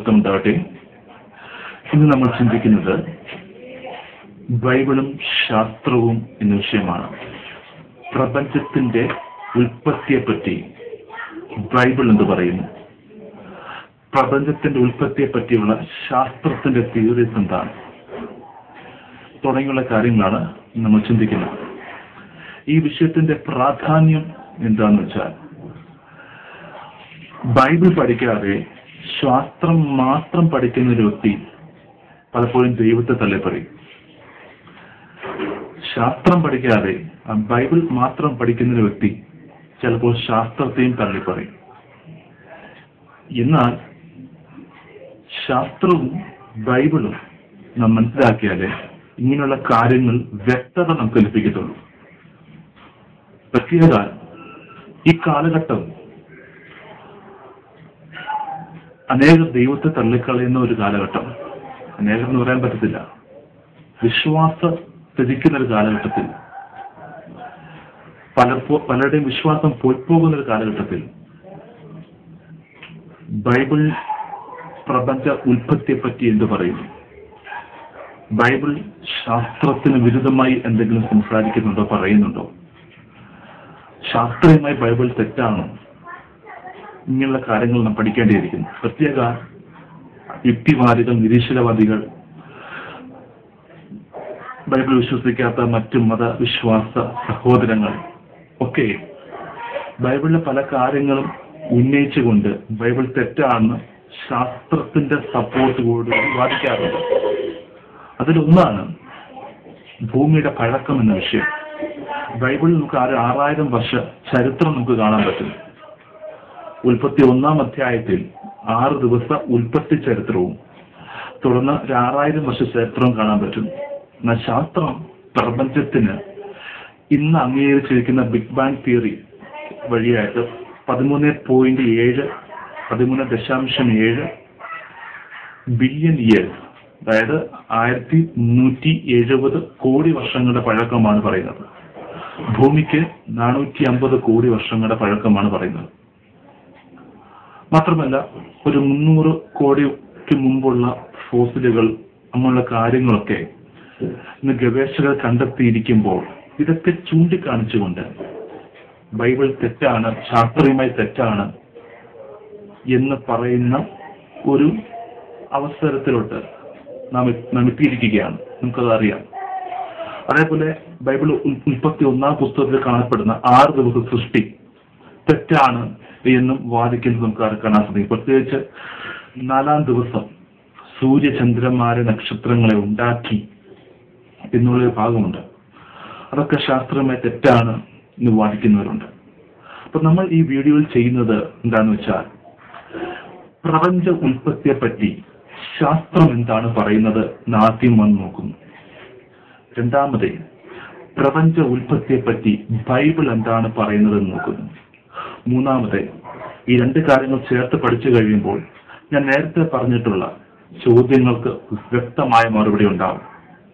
മഹത്വം ഉണ്ടാവട്ടെ ഇന്ന് നമ്മൾ ചിന്തിക്കുന്നത് ബൈബിളും ശാസ്ത്രവും എന്ന വിഷയമാണ് പ്രപഞ്ചത്തിന്റെ ഉൽപ്പത്തിയെപ്പറ്റി ബൈബിൾ എന്ന് പറയുന്നു പ്രപഞ്ചത്തിന്റെ ഉൽപ്പത്തിയെ പറ്റിയുള്ള ശാസ്ത്രത്തിന്റെ തിയറീസ് എന്താണ് തുടങ്ങിയുള്ള കാര്യങ്ങളാണ് നമ്മൾ ചിന്തിക്കുന്നത് ഈ വിഷയത്തിന്റെ പ്രാധാന്യം എന്താന്ന് വെച്ചാൽ ബൈബിൾ പഠിക്കാതെ ശാസ്ത്രം മാത്രം പഠിക്കുന്ന ഒരു വ്യക്തി പലപ്പോഴും ദൈവത്തെ തള്ളിപ്പറയും ശാസ്ത്രം പഠിക്കാതെ ആ ബൈബിൾ മാത്രം പഠിക്കുന്ന ഒരു വ്യക്തി ചിലപ്പോൾ ശാസ്ത്രത്തെയും തള്ളിപ്പറയും എന്നാൽ ശാസ്ത്രവും ബൈബിളും നാം മനസ്സിലാക്കിയാലേ ഇങ്ങനെയുള്ള കാര്യങ്ങൾ വ്യക്തത നമുക്ക് ലഭിക്കത്തുള്ളൂ പ്രത്യേക ഈ കാലഘട്ടം അനേക ദൈവത്തെ തള്ളിക്കളയുന്ന ഒരു കാലഘട്ടം അനേകം എന്ന് പറയാൻ പറ്റത്തില്ല വിശ്വാസ ത്യജിക്കുന്ന ഒരു കാലഘട്ടത്തിൽ പലപ്പോ പലരുടെയും വിശ്വാസം പോയിപ്പോകുന്ന ഒരു കാലഘട്ടത്തിൽ ബൈബിൾ പ്രപഞ്ച ഉൽപ്പത്തിയെ പറ്റി എന്ത് പറയുന്നു ബൈബിൾ ശാസ്ത്രത്തിന് വിരുദ്ധമായി എന്തെങ്കിലും സംസാരിക്കുന്നുണ്ടോ പറയുന്നുണ്ടോ ശാസ്ത്രീയമായി ബൈബിൾ തെറ്റാണോ ഇങ്ങനെയുള്ള കാര്യങ്ങൾ നാം പഠിക്കേണ്ടിയിരിക്കുന്നു പ്രത്യേക യുക്തിവാദികൾ നിരീശ്വരവാദികൾ ബൈബിൾ വിശ്വസിക്കാത്ത മറ്റു മതവിശ്വാസ സഹോദരങ്ങൾ ഒക്കെ ബൈബിളിലെ പല കാര്യങ്ങളും ഉന്നയിച്ചുകൊണ്ട് ബൈബിൾ തെറ്റാണെന്ന് ശാസ്ത്രത്തിന്റെ സപ്പോർട്ട് കൂടി വാദിക്കാറുണ്ട് അതിലൊന്നാണ് ഭൂമിയുടെ പഴക്കം എന്ന വിഷയം ബൈബിളിൽ നമുക്ക് ആറ് ആറായിരം വർഷ ചരിത്രം നമുക്ക് കാണാൻ പറ്റും ഉൽപ്പത്തി ഒന്നാം അധ്യായത്തിൽ ആറ് ദിവസ ഉൽപ്പത്തി ചരിത്രവും തുടർന്ന് ഒരു ആറായിരം വർഷ ചരിത്രവും കാണാൻ പറ്റും എന്നാൽ ശാസ്ത്രം പ്രപഞ്ചത്തിന് ഇന്ന് അംഗീകരിച്ചിരിക്കുന്ന ബിഗ് ബാങ് തിയറി വഴിയായിട്ട് പതിമൂന്ന് പോയിന്റ് ഏഴ് പതിമൂന്ന് ദശാംശം ഏഴ് ബില്യൺ ഇയേഴ്സ് അതായത് ആയിരത്തി മുന്നൂറ്റി എഴുപത് കോടി വർഷങ്ങളുടെ പഴക്കമാണ് പറയുന്നത് ഭൂമിക്ക് നാനൂറ്റി അമ്പത് കോടി വർഷങ്ങളുടെ പഴക്കമാണ് പറയുന്നത് മാത്രമല്ല ഒരു മുന്നൂറ് കോടിക്ക് മുമ്പുള്ള ഫോസിലുകൾ അങ്ങനെയുള്ള കാര്യങ്ങളൊക്കെ ഇന്ന് ഗവേഷകർ കണ്ടെത്തിയിരിക്കുമ്പോൾ ഇതൊക്കെ ചൂണ്ടിക്കാണിച്ചുകൊണ്ട് ബൈബിൾ തെറ്റാണ് ശാസ്ത്രീയമായി തെറ്റാണ് എന്ന് പറയുന്ന ഒരു അവസരത്തിലോട്ട് നാം നാം എത്തിയിരിക്കുകയാണ് നമുക്കത് അറിയാം അതേപോലെ ബൈബിൾ മുപ്പത്തി ഒന്നാം പുസ്തകത്തിൽ കാണപ്പെടുന്ന ആറ് ദിവസ സൃഷ്ടി തെറ്റാണ് എന്നും വാദിക്കുന്നത് നമുക്ക് കാണാൻ സാധിക്കും പ്രത്യേകിച്ച് നാലാം ദിവസം സൂര്യചന്ദ്രന്മാരെ നക്ഷത്രങ്ങളെ ഉണ്ടാക്കി എന്നുള്ളൊരു ഭാഗമുണ്ട് അതൊക്കെ ശാസ്ത്രീയമായി തെറ്റാണ് എന്ന് വാദിക്കുന്നവരുണ്ട് അപ്പൊ നമ്മൾ ഈ വീഡിയോയിൽ ചെയ്യുന്നത് എന്താന്ന് വെച്ചാൽ പ്രപഞ്ച ഉൽപ്പത്തിയെ പറ്റി ശാസ്ത്രം എന്താണ് പറയുന്നത് എന്ന് ആദ്യം വന്ന് നോക്കുന്നു രണ്ടാമത് പ്രപഞ്ച ഉൽപ്പത്തിയെ പറ്റി ബൈബിൾ എന്താണ് പറയുന്നത് എന്ന് നോക്കുന്നു മൂന്നാമത് ഈ രണ്ട് കാര്യങ്ങൾ ചേർത്ത് പഠിച്ചു കഴിയുമ്പോൾ ഞാൻ നേരത്തെ പറഞ്ഞിട്ടുള്ള ചോദ്യങ്ങൾക്ക് വ്യക്തമായ മറുപടി ഉണ്ടാവും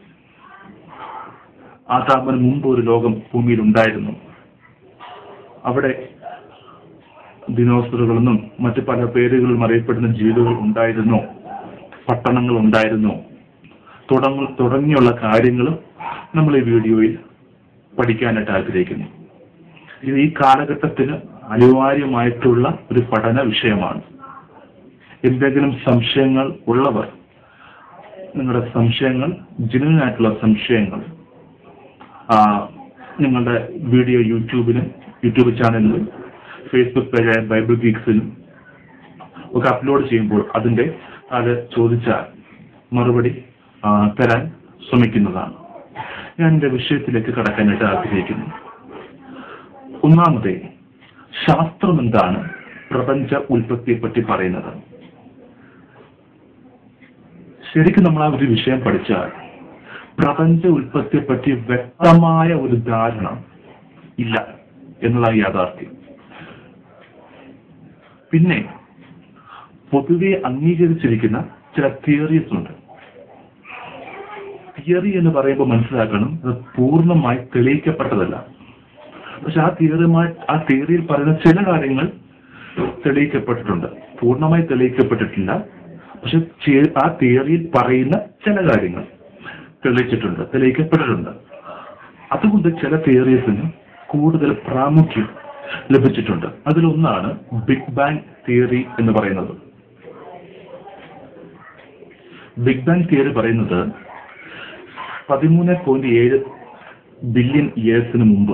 ആദാമിന് മുമ്പ് ഒരു ലോകം ഭൂമിയിൽ ഉണ്ടായിരുന്നു അവിടെ ദിനോസറുകളെന്നും മറ്റു പല പേരുകളിലും അറിയപ്പെടുന്ന ജീവികൾ ഉണ്ടായിരുന്നോ പട്ടണങ്ങൾ ഉണ്ടായിരുന്നോ തുടങ്ങ തുടങ്ങിയുള്ള കാര്യങ്ങളും നമ്മൾ ഈ വീഡിയോയിൽ പഠിക്കാനായിട്ട് ആഗ്രഹിക്കുന്നു ഇത് ഈ കാലഘട്ടത്തിന് അനിവാര്യമായിട്ടുള്ള ഒരു പഠന വിഷയമാണ് എന്തെങ്കിലും സംശയങ്ങൾ ഉള്ളവർ നിങ്ങളുടെ സംശയങ്ങൾ ജനുവിനായിട്ടുള്ള സംശയങ്ങൾ ആ, നിങ്ങളുടെ വീഡിയോ യൂട്യൂബിലും യൂട്യൂബ് ചാനലിലും ഫേസ്ബുക്ക് പേജായ ബൈബിൾ ഗീക്സിലും ഒക്കെ അപ്ലോഡ് ചെയ്യുമ്പോൾ അതിന്റെ അത് ചോദിച്ചാൽ മറുപടി ആ, തരാൻ ശ്രമിക്കുന്നതാണ് ഞാൻ എന്റെ വിഷയത്തിലേക്ക് കടക്കാനായിട്ട് ആഗ്രഹിക്കുന്നു ഒന്നാമത്തെ ശാസ്ത്രം എന്താണ് പ്രപഞ്ച ഉൽപ്പത്തിയെ പറ്റി പറയുന്നത് ശരിക്കും നമ്മൾ ആ ഒരു വിഷയം പഠിച്ചാൽ പ്രപഞ്ച ഉൽപ്പത്തിയെ പറ്റി വ്യക്തമായ ഒരു ധാരണ ഇല്ല എന്നുള്ള യാഥാർത്ഥ്യം പിന്നെ പൊതുവെ അംഗീകരിച്ചിരിക്കുന്ന ചില തിയറീസ് ഉണ്ട് തിയറി എന്ന് പറയുമ്പോൾ മനസ്സിലാക്കണം അത് പൂർണ്ണമായി തെളിയിക്കപ്പെട്ടതല്ല പക്ഷെ ആ തിയറിയുമായി ആ തിയറിയിൽ പറയുന്ന ചില കാര്യങ്ങൾ തെളിയിക്കപ്പെട്ടിട്ടുണ്ട് പൂർണ്ണമായി തെളിയിക്കപ്പെട്ടിട്ടില്ല പക്ഷെ ചെ- ആ തിയറിയിൽ പറയുന്ന ചില കാര്യങ്ങൾ തെളിയിച്ചിട്ടുണ്ട് തെളിയിക്കപ്പെട്ടിട്ടുണ്ട് അതുകൊണ്ട് ചില തിയറീസിന് കൂടുതൽ പ്രാമുഖ്യം ലഭിച്ചിട്ടുണ്ട് അതിലൊന്നാണ് ബിഗ് ബാങ് തിയറി എന്ന് പറയുന്നത് ബിഗ് ബാങ് തിയറി പറയുന്നത് പതിമൂന്ന് പോയിന്റ് ഏഴ് ബില്യൺ ഇയേഴ്സിന് മുമ്പ്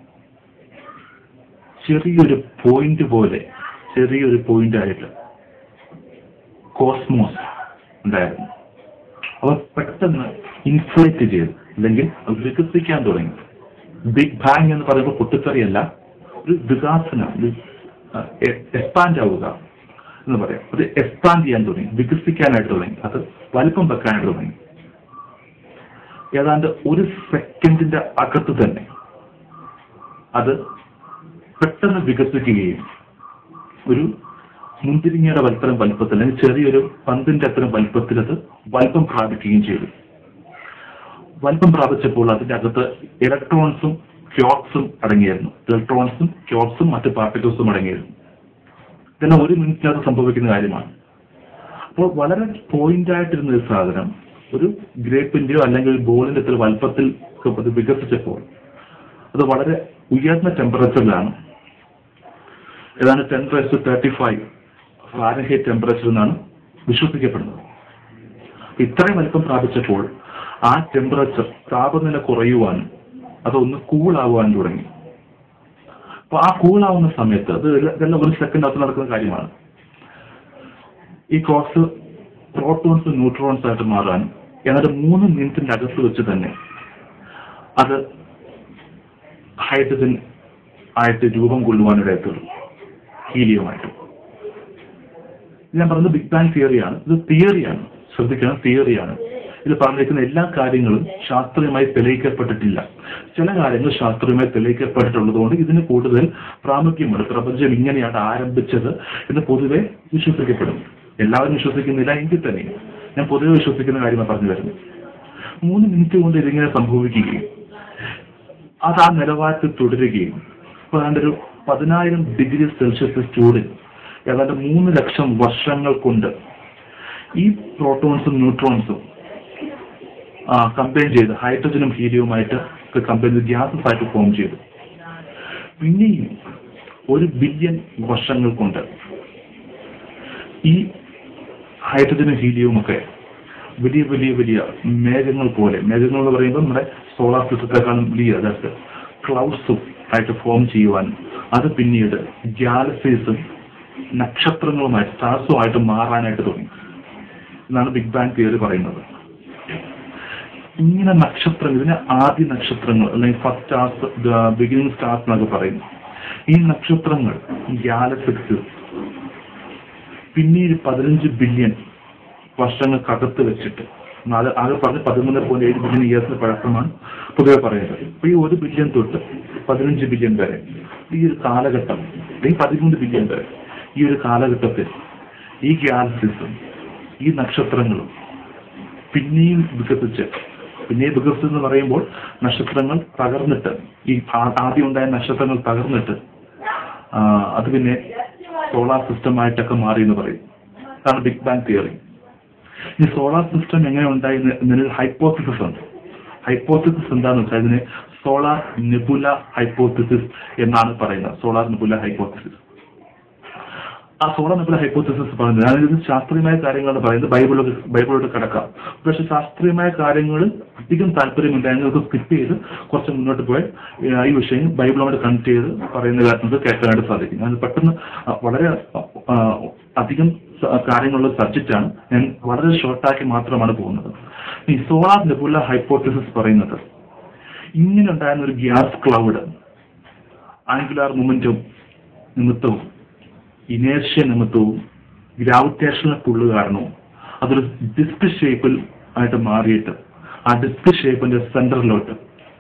ചെറിയൊരു പോയിന്റ് പോലെ ചെറിയൊരു പോയിന്റ് ആയിട്ട് കോസ്മോസ് ഉണ്ടായിരുന്നു അവ പെട്ടെന്ന് ഇൻഫ്ലേറ്റ് ചെയ്തു അല്ലെങ്കിൽ അത് വികസിക്കാൻ തുടങ്ങി ബിഗ് ബാങ് എന്ന് പറയുമ്പോൾ പൊട്ടിത്തെറിയല്ല ഒരു വികാസനം എക്സ്പാൻഡ് ആവുക എന്ന് പറയാം അത് എക്സ്പാൻഡ് ചെയ്യാൻ തുടങ്ങി വികസിക്കാനായിട്ട് തുടങ്ങി അത് വലിപ്പം വെക്കാനായിട്ട് തുടങ്ങി ഏതാണ്ട് ഒരു സെക്കൻഡിന്റെ അകത്ത് തന്നെ അത് പെട്ടെന്ന് വികസിക്കുകയും ഒരു മുന്തിരിങ്ങയുടെ വലിപ്പം വലിപ്പത്തിൽ അല്ലെങ്കിൽ ചെറിയൊരു പന്തിന്റെ അത്തരം വലിപ്പത്തിൽ അത് വലിപ്പം പ്രാപിക്കുകയും ചെയ്തു വലിപ്പം പ്രാപിച്ചപ്പോൾ അതിന്റെ അകത്ത് ഇലക്ട്രോൺസും ക്യോട്സും അടങ്ങിയിരുന്നു ഇലക്ട്രോൺസും ക്യോട്സും മറ്റ് പാർട്ടിക്കിൾസും അടങ്ങിയിരുന്നു ഇതെല്ലാം ഒരു മിനിറ്റിനകത്ത് സംഭവിക്കുന്ന കാര്യമാണ് അപ്പോൾ വളരെ പോയിന്റ് ആയിട്ടിരുന്ന ഒരു സാധനം ഒരു ഗ്രേപ്പിന്റെയോ അല്ലെങ്കിൽ ഒരു ബോളിന്റെ അത്ര വലുപ്പത്തിൽ അത് വികസിച്ചപ്പോൾ അത് വളരെ ഉയർന്ന ടെമ്പറേച്ചറിലാണ് ഏതാണ്ട് ten raise thirty five Fahrenheit temperature എന്നാണ് വിശ്വസിക്കപ്പെടുന്നത് ഇത്രയും വലിപ്പം പ്രാപിച്ചപ്പോൾ ആ ടെമ്പറേച്ചർ താപനില കുറയുവാനും അതൊന്ന് കൂളാവാൻ തുടങ്ങി അപ്പൊ ആ കൂളാവുന്ന സമയത്ത് അത് ഇതെല്ലാം- ഇതെല്ലാം ഒരു സെക്കൻഡ് അകത്ത് നടക്കുന്ന കാര്യമാണ് ഈ ക്രോസ് പ്രോട്ടോൺസ് ന്യൂട്രോൺസ് ആയിട്ട് മാറാനും എന്നിട്ട് മൂന്ന് മിനിറ്റിന്റെ അകത്ത് വെച്ച് തന്നെ അത് ഹൈഡ്രജൻ ആയിട്ട് രൂപം കൊള്ളുവാനിടയത്തുള്ളൂ ഹീലിയമായിട്ട് ഞാൻ പറഞ്ഞത് ബിഗ് ബാങ് തിയറിയാണ് ഇത് തിയറിയാണ് ശ്രദ്ധിക്കണം തിയറിയാണ് ഇത് പറഞ്ഞിരിക്കുന്ന എല്ലാ കാര്യങ്ങളും ശാസ്ത്രീയമായി തെളിയിക്കപ്പെട്ടിട്ടില്ല ചില കാര്യങ്ങൾ ശാസ്ത്രീയമായി തെളിയിക്കപ്പെട്ടിട്ടുള്ളതുകൊണ്ട് ഇതിന് കൂടുതൽ പ്രാമുഖ്യമുണ്ട് പ്രപഞ്ചം ഇങ്ങനെയാണ് ആരംഭിച്ചത് എന്ന് പൊതുവെ വിശ്വസിക്കപ്പെടും എല്ലാവരും വിശ്വസിക്കുന്നില്ല എങ്കിൽ തന്നെ ഞാൻ പൊതുവെ വിശ്വസിക്കുന്ന കാര്യമാണ് പറഞ്ഞു വരുന്നത് മൂന്ന് മിനിറ്റ് കൊണ്ട് ഇതിങ്ങനെ സംഭവിക്കുകയും അത് ആ നിലവാരത്തിൽ തുടരുകയും ഇപ്പൊ ഏതാണ്ട് ഒരു പതിനായിരം ഡിഗ്രി സെൽഷ്യസ് ചൂടിൽ ഏതാണ്ട് മൂന്ന് ലക്ഷം വർഷങ്ങൾ കൊണ്ട് ഈ പ്രോട്ടോൺസും ന്യൂട്രോൺസും കമ്പൈൻ ചെയ്ത് ഹൈഡ്രജനും ഹീലിയവുമായിട്ട് കമ്പൈൻ ചെയ്ത് ഗ്യാസസ് ആയിട്ട് ഫോം ചെയ്തു പിന്നെയും ഒരു ബില്യൺ വർഷങ്ങൾ കൊണ്ട് ഈ ഹൈഡ്രജനും ഹീലിയവും ഒക്കെ വലിയ വലിയ വലിയ മേഘങ്ങൾ പോലെ മേഘങ്ങൾ എന്ന് പറയുമ്പോൾ നമ്മുടെ സോളാർ സിസ്റ്റത്തെക്കാളും വലിയ അതായത് ക്ലൗഡ്സും ആയിട്ട് ഫോം ചെയ്യുവാൻ അത് പിന്നീട് ഗാലക്സീസും നക്ഷത്രങ്ങളുമായിട്ട് സ്റ്റാർസുമായിട്ട് മാറാനായിട്ട് തുടങ്ങി എന്നാണ് ബിഗ് ബാങ് തിയറി പറയുന്നത് ഇങ്ങനെ നക്ഷത്രങ്ങൾ ഇതിനെ ആദ്യ നക്ഷത്രങ്ങൾ അല്ലെങ്കിൽ ഫസ്റ്റ് സ്റ്റാർസ് ബിഗിനിങ് സ്റ്റാർസ് എന്നൊക്കെ പറയുന്നു ഈ നക്ഷത്രങ്ങൾ ഗാലക്സിക്സ് പിന്നീട് പതിനഞ്ച് ബില്യൺ വർഷങ്ങൾക്കകത്ത് വെച്ചിട്ട് അത് ആകെ പറഞ്ഞ് പതിമൂന്ന് പോയിന്റ് ഏഴ് ബില്യൺ ഇയേഴ്സിന് പഴക്കമാണ് പൊതുവെ പറയുന്നത് അപ്പൊ ഈ ഒരു ബില്യൺ തൊട്ട് പതിനഞ്ച് ബില്യൺ വരെ ഈ ഒരു കാലഘട്ടം അല്ലെങ്കിൽ പതിമൂന്ന് ബില്യൺ വരെ ഈ ഒരു കാലഘട്ടത്തിൽ ഈ ഗാലക്സീസും ഈ നക്ഷത്രങ്ങളും പിന്നെയും വികസിച്ച് പിന്നെയും വികസിച്ചെന്ന് പറയുമ്പോൾ നക്ഷത്രങ്ങൾ തകർന്നിട്ട് ഈ ആ- ആദ്യം ഉണ്ടായ നക്ഷത്രങ്ങൾ തകർന്നിട്ട് ആ, അത് പിന്നെ സോളാർ സിസ്റ്റമായിട്ടൊക്കെ മാറി എന്ന് പറയും അതാണ് ബിഗ് ബാങ് തിയറി ഈ സോളാർ സിസ്റ്റം എങ്ങനെ ഉണ്ടായി എന്ന് എന്നൊരു ഹൈപ്പോത്തിസിസ് ഉണ്ട് ഹൈപ്പോത്തിസിസ് എന്താണെന്ന് വെച്ചാൽ ഇതിന് സോളാർ നെബുല ഹൈപ്പോത്തിസിസ് എന്നാണ് പറയുന്നത് സോളാർ നെബുല ഹൈപ്പോത്തിസിസ് ആ സോളാർ നെബുല ഹൈപ്പോത്തിസിസ് പറയുന്നത് ഞാനിത് ശാസ്ത്രീയമായ കാര്യങ്ങളാണ് പറയുന്നത് ബൈബിളോട് ബൈബിളോട് കിടക്കാം പക്ഷെ ശാസ്ത്രീയമായ കാര്യങ്ങളിൽ അധികം താല്പര്യമില്ല ഞങ്ങൾക്ക് സ്കിപ്പ് ചെയ്ത് കുറച്ച് മുന്നോട്ട് പോയി ഏഹ്, ഈ വിഷയം ബൈബിളോട് കണക്ട് ചെയ്ത് പറയുന്ന കാര്യങ്ങൾക്ക് കേൾക്കാനായിട്ട് സാധിക്കും ഞാൻ പെട്ടെന്ന് അഹ് വളരെ അഹ് അധികം സ- കാര്യങ്ങളുള്ള സബ്ജക്റ്റാണ് ഞാൻ വളരെ ഷോർട്ടാക്കി മാത്രമാണ് പോകുന്നത് ഈ സോളാർ നെബുല ഹൈപ്പോത്തിസിസ് പറയുന്നത് ഇങ്ങനെ ഉണ്ടായിരുന്ന ഒരു ഗ്യാസ് ക്ലൗഡ് ആംഗുലാർ മൊമെന്റും നിമിത്തവും ഇനേർഷ്യ നിമിത്തവും ഗ്രാവിറ്റേഷണൽ പുള്ള് കാരണവും അതൊരു ഡിസ്ക് ഷേപ്പിൽ ആയിട്ട് മാറിയിട്ട് ആ ഡിസ്ക് ഷേപ്പിന്റെ സെന്ററിലോട്ട്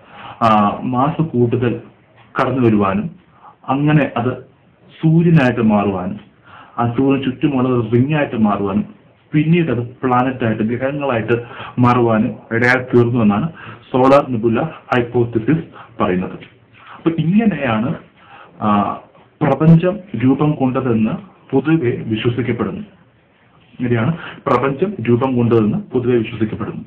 മാസ് കൂടുതൽ കടന്നു വരുവാനും അങ്ങനെ അത് സൂര്യനായിട്ട് മാറുവാനും ആ സൂര്യന് ചുറ്റുമുള്ളത് റിംഗ് ആയിട്ട് മാറുവാനും പിന്നീട് അത് പ്ലാനറ്റ് ആയിട്ട് ഗ്രഹങ്ങളായിട്ട് മാറുവാനും ഇടയായി തീർന്നു എന്നാണ് സോളാർ നിബുല ഹൈപ്പോത്തിസിസ് പറയുന്നത് അപ്പൊ ഇങ്ങനെയാണ് ആ, പ്രപഞ്ചം രൂപം കൊണ്ടതെന്ന് പൊതുവെ വിശ്വസിക്കപ്പെടുന്നു ഇങ്ങനെയാണ് പ്രപഞ്ചം രൂപം കൊണ്ടതെന്ന് പൊതുവെ വിശ്വസിക്കപ്പെടുന്നു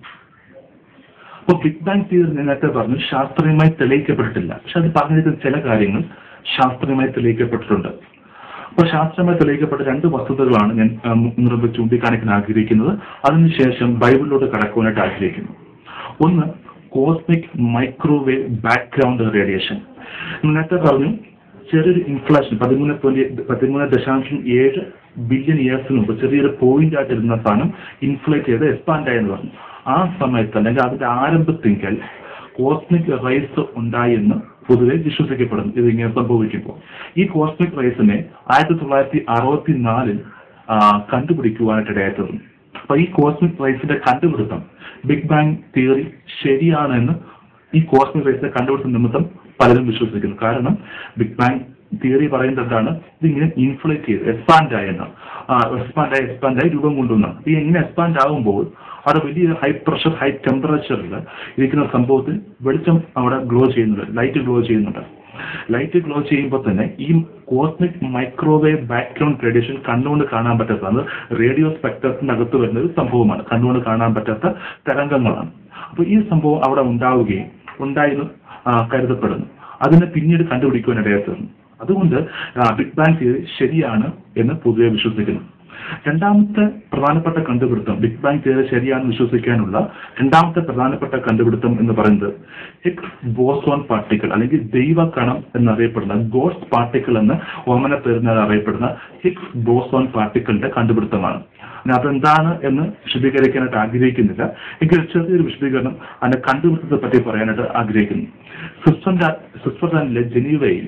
അപ്പോൾ ബിഗ് ബാങ് തിയറി ഞാൻ നേരത്തെ പറഞ്ഞു ശാസ്ത്രീയമായി തെളിയിക്കപ്പെട്ടിട്ടില്ല പക്ഷെ അത് പറഞ്ഞിരിക്കുന്ന ചില കാര്യങ്ങൾ ശാസ്ത്രീയമായി തെളിയിക്കപ്പെട്ടിട്ടുണ്ട് അപ്പോൾ ശാസ്ത്രീയമായി തെളിയിക്കപ്പെട്ട രണ്ട് വസ്തുതകളാണ് ഞാൻ ആ, മുൻപ് ചൂണ്ടിക്കാണിക്കാൻ ആഗ്രഹിക്കുന്നത് അതിനുശേഷം ബൈബിളിലോട്ട് കടക്കുവാനായിട്ട് ആഗ്രഹിക്കുന്നു ഒന്ന് കോസ്മിക് മൈക്രോവേവ് ബാക്ക്ഗ്രൗണ്ട് റേഡിയേഷൻ നേരത്തെ പറഞ്ഞു ചെറിയൊരു ഇൻഫ്ലേഷൻ പതിമൂന്ന് പോയിന്റ് പതിമൂന്ന് ദശാംശം ഏഴ് ബില്യൺ ഇയേഴ്സിന് മുമ്പ് ചെറിയൊരു പോയിന്റ് ആയിട്ടിരുന്ന സാധനം ഇൻഫ്ലേറ്റ് ചെയ്ത് എക്സ്പാൻഡ് ആയെന്ന് പറഞ്ഞു ആ സമയത്ത് അല്ലെങ്കിൽ അതിന്റെ ആരംഭത്തിങ്കൽ കോസ്മിക് റൈസ് ഉണ്ടായി എന്ന് പൊതുവെ വിശ്വസിക്കപ്പെടുന്നു ഇത് ഇങ്ങനെ സംഭവിക്കുമ്പോൾ ഈ കോസ്മിക് റൈസിനെ ആയിരത്തി തൊള്ളായിരത്തി അറുപത്തി നാലിൽ കണ്ടുപിടിക്കുവാനായിട്ട് ഇടയായിത്തീർന്നു അപ്പൊ ഈ കോസ്മിക് റൈസിന്റെ കണ്ടുപിടുത്തം ബിഗ് ബാങ് തിയറി ശരിയാണെന്ന് ഈ കോസ്മിക് റൈസിന്റെ കണ്ടുപിടുത്തം നിമിത്തം പലരും വിശ്വസിക്കുന്നു കാരണം ബിഗ് ബാങ് തിയറി പറയുന്നത് എന്താണ് ഇതിങ്ങനെ ഇൻഫ്ലേറ്റ് ചെയ്ത് എക്സ്പാൻഡ് ആയെന്ന് എക്സ്പാൻഡ് ആയി എക്സ്പാൻഡ് ആയി രൂപം കൊണ്ടുവന്നാണ് ഈ എങ്ങനെ എക്സ്പാൻഡ് ആകുമ്പോൾ അവിടെ വലിയ ഹൈ പ്രഷർ ഹൈ ടെമ്പറേച്ചറിൽ ഇരിക്കുന്ന സംഭവത്തിൽ വെളിച്ചം അവിടെ ഗ്ലോ ചെയ്യുന്നുണ്ട് ലൈറ്റ് ഗ്ലോ ചെയ്യുന്നുണ്ട് ലൈറ്റ് ഗ്ലോ ചെയ്യുമ്പോൾ തന്നെ ഈ കോസ്മിക് മൈക്രോവേവ് ബാക്ക്ഗ്രൗണ്ട് റേഡിയേഷൻ കണ്ണുകൊണ്ട് കാണാൻ പറ്റാത്തതാണ് റേഡിയോ സ്പെക്ട്രത്തിന്റെ അകത്ത് വരുന്ന ഒരു സംഭവമാണ് കണ്ണുകൊണ്ട് കാണാൻ പറ്റാത്ത തരംഗങ്ങളാണ് അപ്പോൾ ഈ സംഭവം അവിടെ ഉണ്ടാവുകയും ഉണ്ടായെന്ന് ആ, കരുതപ്പെടുന്നു അതിനെ പിന്നീട് കണ്ടുപിടിക്കുവാൻ ഇടയാത്തീർന്നു അതുകൊണ്ട് ആ, ബിഗ് ബാങ് തിയറി ശരിയാണ് എന്ന് പൊതുവെ വിശ്വസിക്കുന്നു രണ്ടാമത്തെ പ്രധാനപ്പെട്ട കണ്ടുപിടുത്തം ബിഗ് ബാങ് തിയറി ശരിയാണെന്ന് വിശ്വസിക്കാനുള്ള രണ്ടാമത്തെ പ്രധാനപ്പെട്ട കണ്ടുപിടുത്തം എന്ന് പറയുന്നത് ഹിഗ്സ് ബോസോൺ പാർട്ടിക്കിൾ അല്ലെങ്കിൽ ദൈവകണം എന്നറിയപ്പെടുന്ന ഗോഡ്സ് പാർട്ടിക്കിൾ എന്ന് ഓമന പേരിനാൽ അറിയപ്പെടുന്ന ഹിഗ്സ് ബോസോൺ പാർട്ടിക്കിളിന്റെ കണ്ടുപിടുത്തമാണ് ഇനി അതെന്താണ് എന്ന് വിശദീകരിക്കാനായിട്ട് ആഗ്രഹിക്കുന്നില്ല എങ്കിൽ ചെറിയൊരു വിശദീകരണം അതിന്റെ കണ്ടുപിടുത്തത്തെ പറ്റി പറയാനായിട്ട് ആഗ്രഹിക്കുന്നു സ്വിറ്റ്സർലാൻഡ് സ്വിറ്റ്സർലാൻഡിലെ ജനീവയിൽ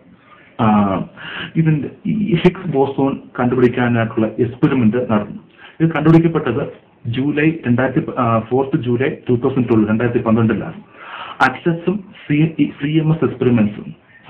ആ, ഇതിന്റെ ഈ ഹിഗ്സ് ബോസോൺ കണ്ടുപിടിക്കാനായിട്ടുള്ള എക്സ്പെരിമെന്റ് നടന്നു ഇത് കണ്ടുപിടിക്കപ്പെട്ടത് ജൂലൈ രണ്ടായിരത്തി fourth July two thousand twelve രണ്ടായിരത്തി പന്ത്രണ്ടിലാണ് അറ്റ്ലസും സി സി എം എസ് എക്സ്പെരിമെന്റ്സും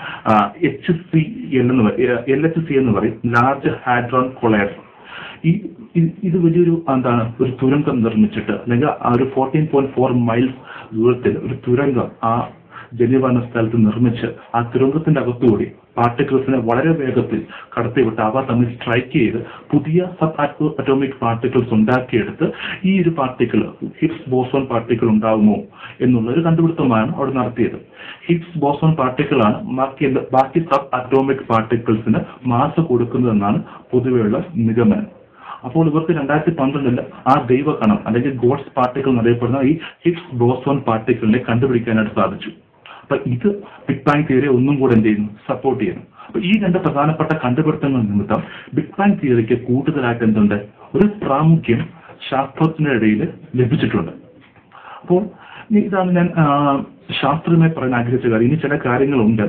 എച്ച് സി എൽ എന്ന് എൽ എച്ച് സി എന്ന് പറയും ലാർജ് ഹാഡ്രോൺ കൊളൈഡർ ഈ ഇത് ഇത് വലിയൊരു എന്താണ് ഒരു തുരങ്കം നിർമ്മിച്ചിട്ട് അല്ലെങ്കിൽ ആ ഒരു ഫോർട്ടീൻ പോയിന്റ് ഫോർ മൈൽസ് ദൂരത്തിൽ ഒരു തുരങ്കം ആ ജനീവ എന്ന സ്ഥലത്ത് നിർമ്മിച്ച് ആ തുരങ്കത്തിന്റെ അകത്തുകൂടി പാർട്ടിക്കിൾസിനെ വളരെ വേഗത്തിൽ കടത്തിവിട്ട് അവ തമ്മിൽ സ്ട്രൈക്ക് ചെയ്ത് പുതിയ സബ് അറ്റോമിക് പാർട്ടിക്കിൾസ് ഉണ്ടാക്കിയെടുത്ത് ഈ ഒരു പാർട്ടിക്കിൾ ഹിഗ്സ് ബോസോൺ പാർട്ടിക്കിൾ ഉണ്ടാകുമോ എന്നുള്ള ഒരു കണ്ടുപിടുത്തമാണ് അവിടെ നടത്തിയത് ഹിഗ്സ് ബോസോൺ പാർട്ടിക്കിളാണ് ബാക്കി എല്ലാ- ബാക്കി സബ് അറ്റോമിക് പാർട്ടിക്കിൾസിന് മാസ് കൊടുക്കുന്നതെന്നാണ് പൊതുവെയുള്ള നിഗമനം അപ്പോൾ ഇവർക്ക് രണ്ടായിരത്തി പന്ത്രണ്ടിൽ ആ ദൈവകണം അല്ലെങ്കിൽ ഗോഡ്സ് പാർട്ടിക്കിൾ എന്നറിയപ്പെടുന്ന ഈ ഹിഗ്സ് ബോസോൺ പാർട്ടിക്കിളിനെ കണ്ടുപിടിക്കാനായിട്ട് സാധിച്ചു അപ്പൊ ഇത് ബിഗ് ബാങ് തിയറി ഒന്നും കൂടെ എന്ത് ചെയ്യുന്നു സപ്പോർട്ട് ചെയ്യുന്നു അപ്പൊ ഈ രണ്ട് പ്രധാനപ്പെട്ട കണ്ടുപിടുത്തങ്ങൾ നിമിത്തം ബിഗ് ബാങ് തിയറിക്ക് കൂടുതലായിട്ട് എന്തുണ്ട് ഒരു പ്രാമുഖ്യം ശാസ്ത്രത്തിന്റെ ഇടയിൽ ലഭിച്ചിട്ടുണ്ട് അപ്പോൾ ഇനി ഇതാണ് ഞാൻ ആ, ശാസ്ത്രീയമായി പറയാൻ ആഗ്രഹിച്ച കാര്യം ഇനി ചില കാര്യങ്ങളുണ്ട്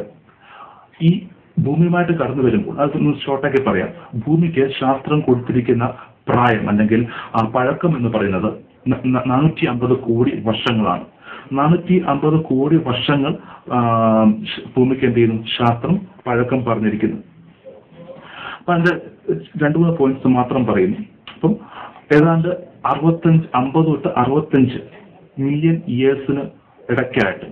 ഈ ഭൂമിയുമായിട്ട് കടന്നു വരുമ്പോൾ അതൊന്ന് ഷോർട്ടാക്കി പറയാം ഭൂമിക്ക് ശാസ്ത്രം കൊടുത്തിരിക്കുന്ന പ്രായം അല്ലെങ്കിൽ ആ പഴക്കം എന്ന് പറയുന്നത് നാനൂറ്റി അമ്പത് കോടി വർഷങ്ങളാണ് നാനൂറ്റി അമ്പത് കോടി വർഷങ്ങൾ ആ, ശ്- ഭൂമിക്ക് എന്ത് ചെയ്യുന്നു ശാസ്ത്രം പഴക്കം പറഞ്ഞിരിക്കുന്നു അപ്പൊ അതിന്റെ രണ്ടു മൂന്ന് പോയിന്റ്സ് മാത്രം പറയുന്നു അപ്പം ഏതാണ്ട് അറുപത്തഞ്ച് അമ്പത് തൊട്ട് അറുപത്തഞ്ച് മില്യൺ ഇയേഴ്സിന് ഇടയ്ക്കായിട്ട്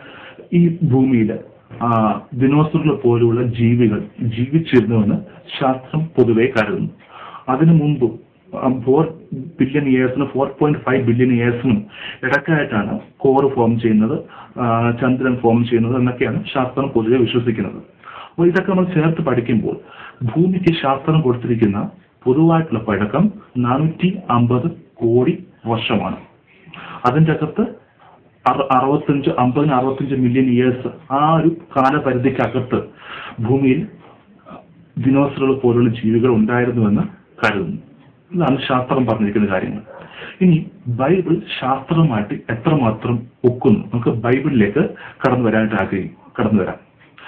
ഈ ഭൂമിയിൽ ദിനോസറുകൾ പോലുള്ള ജീവികൾ ജീവിച്ചിരുന്നുവെന്ന് ശാസ്ത്രം പൊതുവെ കരുതുന്നു അതിനു മുമ്പ് ഫോർ ബില്യൺ ഇയേഴ്സിനും ഫോർ പോയിന്റ് ഫൈവ് ബില്യൺ ഇയേഴ്സിനും ഇടയ്ക്കായിട്ടാണ് കോർ ഫോം ചെയ്യുന്നത് ആ, ചന്ദ്രൻ ഫോം ചെയ്യുന്നത് എന്നൊക്കെയാണ് ശാസ്ത്രം പൊതുവെ വിശ്വസിക്കുന്നത് അപ്പോൾ ഇതൊക്കെ നമ്മൾ ചേർത്ത് പഠിക്കുമ്പോൾ ഭൂമിക്ക് ശാസ്ത്രം കൊടുത്തിരിക്കുന്ന പൊതുവായിട്ടുള്ള പഴക്കം നാനൂറ്റി അമ്പത് കോടി വർഷമാണ് അതിൻ്റെ അകത്ത് അറു- അറുപത്തഞ്ച് അമ്പതിന് അറുപത്തഞ്ച് മില്യൺ ഇയേഴ്സ് ആ ഒരു കാലപരിധിക്കകത്ത് ഭൂമിയിൽ ദിനോസറുകൾ പോലുള്ള ജീവികൾ ഉണ്ടായിരുന്നുവെന്ന് കരുതുന്നു ഇതാണ് ശാസ്ത്രം പറഞ്ഞിരിക്കുന്ന കാര്യങ്ങൾ ഇനി ബൈബിൾ ശാസ്ത്രവുമായിട്ട് എത്രമാത്രം ഒക്കുന്നു നമുക്ക് ബൈബിളിലേക്ക് കടന്നു വരാനായിട്ട് ആഗ്രഹിക്കും കടന്നു വരാം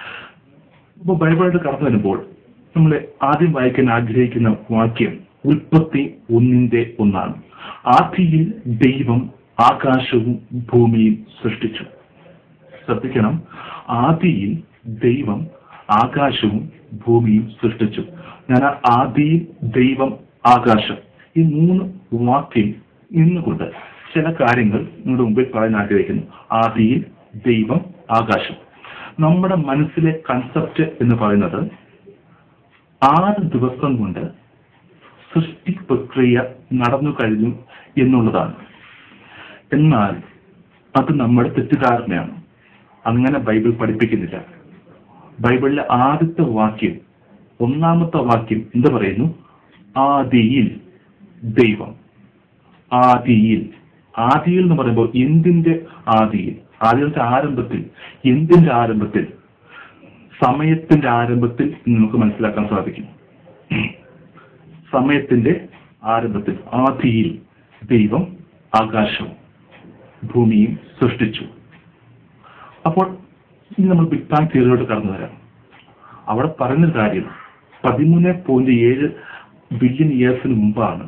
ഇപ്പോൾ ബൈബിളായിട്ട് കടന്നു വരുമ്പോൾ നമ്മൾ ആദ്യം വായിക്കാൻ ആഗ്രഹിക്കുന്ന വാക്യം ഉൽപ്പത്തി ഒന്നിന്റെ ഒന്നാണ് ആദിയിൽ ദൈവം ആകാശവും ഭൂമിയും സൃഷ്ടിച്ചു ശ്രദ്ധിക്കണം ആദിയിൽ ദൈവം ആകാശവും ഭൂമിയും സൃഷ്ടിച്ചു ഞാൻ ആ ആദിയിൽ ദൈവം ആകാശം ഈ മൂന്ന് വാക്യം നിന്നുകൊണ്ട് ചില കാര്യങ്ങൾ നിങ്ങളുടെ മുമ്പിൽ പറയാൻ ആഗ്രഹിക്കുന്നു ആദിയിൽ ദൈവം ആകാശം നമ്മുടെ മനസ്സിലെ കൺസെപ്റ്റ് എന്ന് പറയുന്നത് ആറ് ദിവസം കൊണ്ട് സൃഷ്ടി പ്രക്രിയ നടന്നു കഴിഞ്ഞു എന്നുള്ളതാണ് എന്നാൽ അത് നമ്മുടെ തെറ്റിദ്ധാരണയാണ് അങ്ങനെ ബൈബിൾ പഠിപ്പിക്കുന്നില്ല ബൈബിളിലെ ആദ്യത്തെ വാക്യം ഒന്നാമത്തെ വാക്യം എന്ത് പറയുന്നു ആദിയിൽ ദൈവം ആദിയിൽ ആദിയിൽ എന്ന് പറയുമ്പോൾ എന്തിന്റെ ആദിയിൽ ആദ്യത്തെ ആരംഭത്തിൽ എന്തിന്റെ ആരംഭത്തിൽ സമയത്തിന്റെ ആരംഭത്തിൽ എന്ന് നമുക്ക് മനസ്സിലാക്കാൻ സാധിക്കും സമയത്തിന്റെ ആരംഭത്തിൽ ആദിയിൽ ദൈവം ആകാശവും ഭൂമിയും സൃഷ്ടിച്ചു അപ്പോൾ ഇനി നമ്മൾ ബിഗ് ബാങ് തിയറിയോട്ട് കടന്നു വരാം അവിടെ പറയുന്നൊരു കാര്യം പതിമൂന്ന് പോയിന്റ് ഏഴ് ബില്യൺ ഇയേഴ്സിന് മുമ്പാണ്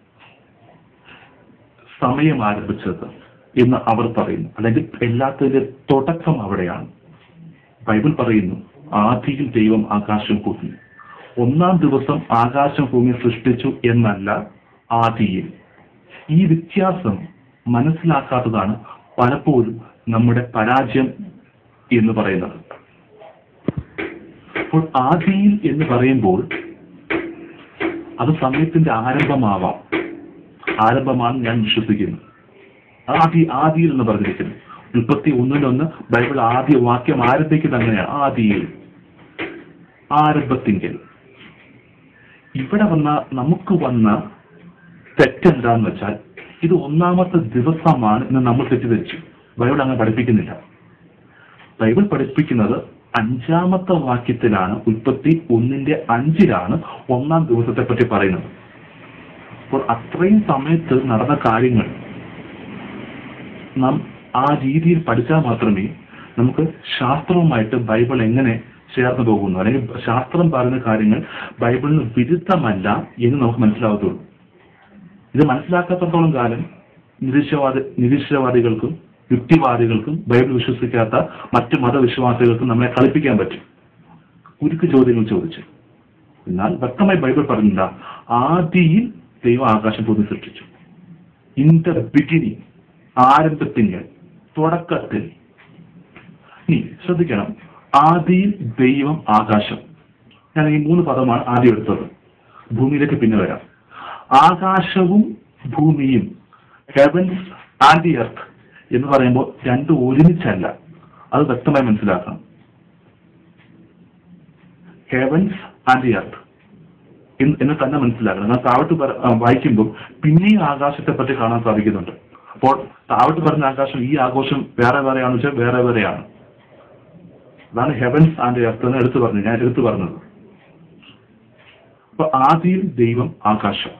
സമയം ആരംഭിച്ചത് എന്ന് അവർ പറയുന്നു അല്ലെങ്കിൽ എല്ലാത്തിന്റെ തുടക്കം അവിടെയാണ് ബൈബിൾ പറയുന്നു ആദിയിൽ ദൈവം ആകാശം ഭൂമി ഒന്നാം ദിവസം ആകാശം ഭൂമി സൃഷ്ടിച്ചു എന്നല്ല ആദിയിൽ ഈ വ്യത്യാസം മനസ്സിലാക്കാത്തതാണ് പലപ്പോഴും നമ്മുടെ പരാജയം എന്ന് പറയുന്നത് അപ്പോൾ ആദിയിൽ എന്ന് പറയുമ്പോൾ അത് സമയത്തിന്റെ ആരംഭമാവാം ആരംഭമാണ് ഞാൻ വിശ്വസിക്കുന്നു ആദി ആദിയിൽ എന്ന് പറഞ്ഞിരിക്കുന്നു ഉൽപ്പത്തി ഒന്നിനൊന്ന് ബൈബിൾ ആദ്യ വാക്യം ആരംഭിക്കുന്നത് അങ്ങനെയാണ് ആദിയിൽ ആരംഭത്തിങ്കൽ ഇവിടെ വന്ന നമുക്ക് വന്ന തെറ്റെന്താന്ന് വെച്ചാൽ ഇത് ഒന്നാമത്തെ ദിവസമാണ് എന്ന് നമ്മൾ തെറ്റിദ്ധരിച്ചു ബൈബിൾ അങ്ങനെ പഠിപ്പിക്കുന്നില്ല ബൈബിൾ പഠിപ്പിക്കുന്നത് അഞ്ചാമത്തെ വാക്യത്തിലാണ് ഉൽപ്പത്തി ഒന്നിന്റെ അഞ്ചിലാണ് ഒന്നാം ദിവസത്തെ പറ്റി പറയുന്നത് അപ്പോൾ അത്രയും സമയത്ത് നടന്ന കാര്യങ്ങൾ നാം ആ രീതിയിൽ പഠിച്ചാൽ മാത്രമേ നമുക്ക് ശാസ്ത്രവുമായിട്ട് ബൈബിൾ എങ്ങനെ ചേർന്ന് പോകുന്നു അല്ലെങ്കിൽ ശാസ്ത്രം പറയുന്ന കാര്യങ്ങൾ ബൈബിളിന് വിരുദ്ധമല്ല എന്ന് നമുക്ക് മനസ്സിലാവത്തുള്ളൂ ഇത് മനസ്സിലാക്കാത്തത്തോളം കാലം നിരീശ്വരവാദി നിരീശ്വരവാദികൾക്കും യുക്തിവാദികൾക്കും ബൈബിൾ വിശ്വസിക്കാത്ത മറ്റു മതവിശ്വാസികൾക്കും നമ്മളെ കളിപ്പിക്കാൻ പറ്റും ഉരുക്ക് ചോദ്യങ്ങൾ ചോദിച്ച് എന്നാൽ വ്യക്തമായി ബൈബിൾ പറഞ്ഞില്ല ആദിയിൽ ദൈവം ആകാശം ഭൂമി സൃഷ്ടിച്ചു ഇൻ ദ ബിഗിനിങ് ആരംഭത്തിങ്കൽ തുടക്കത്തിൽ ഇനി ശ്രദ്ധിക്കണം ആദിയിൽ ദൈവം ആകാശം ഞാൻ ഈ മൂന്ന് പദമാണ് ആദ്യം എടുത്തത് ഭൂമിയിലേക്ക് പിന്നെ വരാം ആകാശവും ഭൂമിയും ഹെവൻസ് ആൻഡ് ദി എർത്ത് എന്ന് പറയുമ്പോൾ രണ്ടും ഒരുമിച്ചല്ല അത് വ്യക്തമായി മനസ്സിലാക്കണം ഹെവൻസ് ആൻഡ് ദി എർത്ത് എന്ന് തന്നെ മനസ്സിലാക്കണം എന്നാൽ താവട്ട് പറ- ആ, വായിക്കുമ്പോൾ പിന്നെയും ആകാശത്തെ പറ്റി കാണാൻ സാധിക്കുന്നുണ്ട് അപ്പോൾ താവട്ട് പറഞ്ഞ ആകാശം ഈ ആഘോഷം വേറെ വേറെയാണെന്ന് വെച്ചാൽ വേറെ വേറെയാണ് അതാണ് ഹെവൻസ് ആൻഡ് എർത്ത് എന്ന് എടുത്തു പറഞ്ഞു ഞാൻ എടുത്തു പറഞ്ഞത് അപ്പൊ ആദ്യം ദൈവം ആകാശം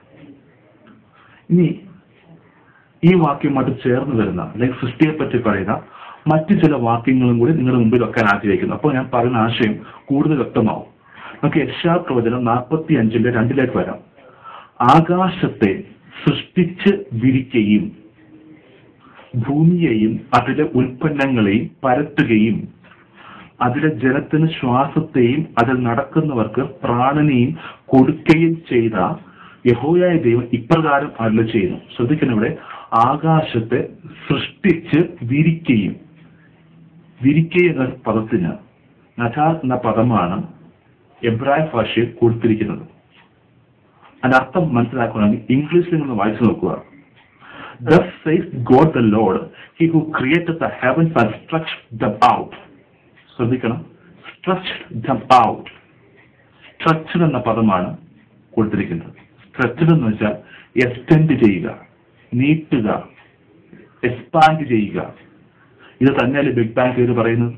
ഇനി ഈ വാക്യമായിട്ട് ചേർന്ന് വരുന്ന അല്ലെങ്കിൽ സൃഷ്ടിയെ പറ്റി പറയുന്ന മറ്റു ചില വാക്യങ്ങളും കൂടി നിങ്ങളുടെ മുമ്പിൽ വെക്കാൻ ആഗ്രഹിക്കുന്നു അപ്പോൾ ഞാൻ പറയുന്ന ആശയം കൂടുതൽ വ്യക്തമാവും നമുക്ക് യശാ പ്രവചനം നാൽപ്പത്തി അഞ്ചിന്റെ രണ്ടിലേക്ക് വരാം ആകാശത്തെ സൃഷ്ടിച്ച് വിരിക്കുകയും ഭൂമിയെയും അതിലെ ഉൽപ്പന്നങ്ങളെയും പരത്തുകയും അതിലെ ജലത്തിന് ശ്വാസത്തെയും അതിൽ നടക്കുന്നവർക്ക് പ്രാണനെയും കൊടുക്കുകയും ചെയ്ത യഹോയായ ദൈവം ഇപ്രകാരം അരുള ചെയ്യുന്നു ശ്രദ്ധിക്കണം ഇവിടെ ആകാശത്തെ സൃഷ്ടിച്ച് വിരിക്കുകയും വിരിക്കുക എന്ന പദത്തിന് നഥ എന്ന പദമാണ് എബ്രായ ഭാഷയിൽ കൊടുത്തിരിക്കുന്നത് അതിന്റെ അർത്ഥം മനസ്സിലാക്കണമെങ്കിൽ ഇംഗ്ലീഷിൽ നിന്ന് വായിച്ചു നോക്കുക Thus says God the Lord, He who created the heavens and stretched them out. ശ്രദ്ധിക്കണം stretched them out. stretched എന്ന പദമാണ് കൊടുത്തിരിക്കുന്നത് stretched എന്ന് വെച്ചാൽ എക്സ്റ്റെൻഡ് ചെയ്യുക നീട്ടുക എക്സ്പാൻഡ് ചെയ്യുക ഇത് തന്നെയല്ലേ ബിഗ് ബാങ് പേര് പറയുന്നത്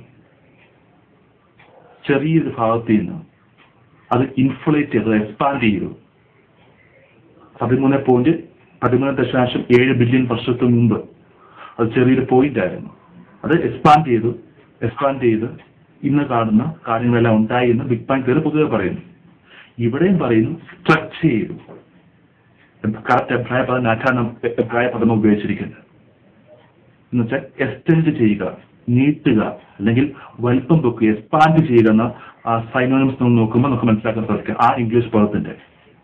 ചെറിയൊരു ഭാഗത്ത് നിന്ന് അത് ഇൻഫ്ലേറ്റ് ചെയ്ത് എക്സ്പാൻഡ് ചെയ്തു പതിമൂന്ന് പോയിന്റ് പതിമൂന്ന് ദശാംശം ഏഴ് ബില്യൺ വർഷത്തിന് മുമ്പ് അത് ചെറിയൊരു പോയിന്റ് ആയിരുന്നു അത് എക്സ്പാൻഡ് ചെയ്തു എക്സ്പാൻഡ് ചെയ്ത് ഇന്ന് കാണുന്ന കാര്യങ്ങളെല്ലാം ഉണ്ടായി എന്ന് ബിഗ് ബാങ് തിയറി പൊതുവെ പറയുന്നു ഇവിടെയും പറയുന്നു സ്ട്രെച്ച് ചെയ്തു കറക്റ്റ് അഭിപ്രായ പദം നാറ്റാണ് അഭിപ്രായ പദം ഉപയോഗിച്ചിരിക്കുന്നത് എന്ന് വെച്ചാൽ എക്സ്റ്റെൻഡ് ചെയ്യുക നീട്ടുക അല്ലെങ്കിൽ വലിപ്പം വെക്കുക എക്സ്പാൻഡ് ചെയ്യുക എന്ന ആ സൈനോണിംസ് നമ്മൾ നോക്കുമ്പോൾ നമുക്ക് മനസ്സിലാക്കാൻ സാധിക്കും ആ ഇംഗ്ലീഷ് പദത്തിന്റെ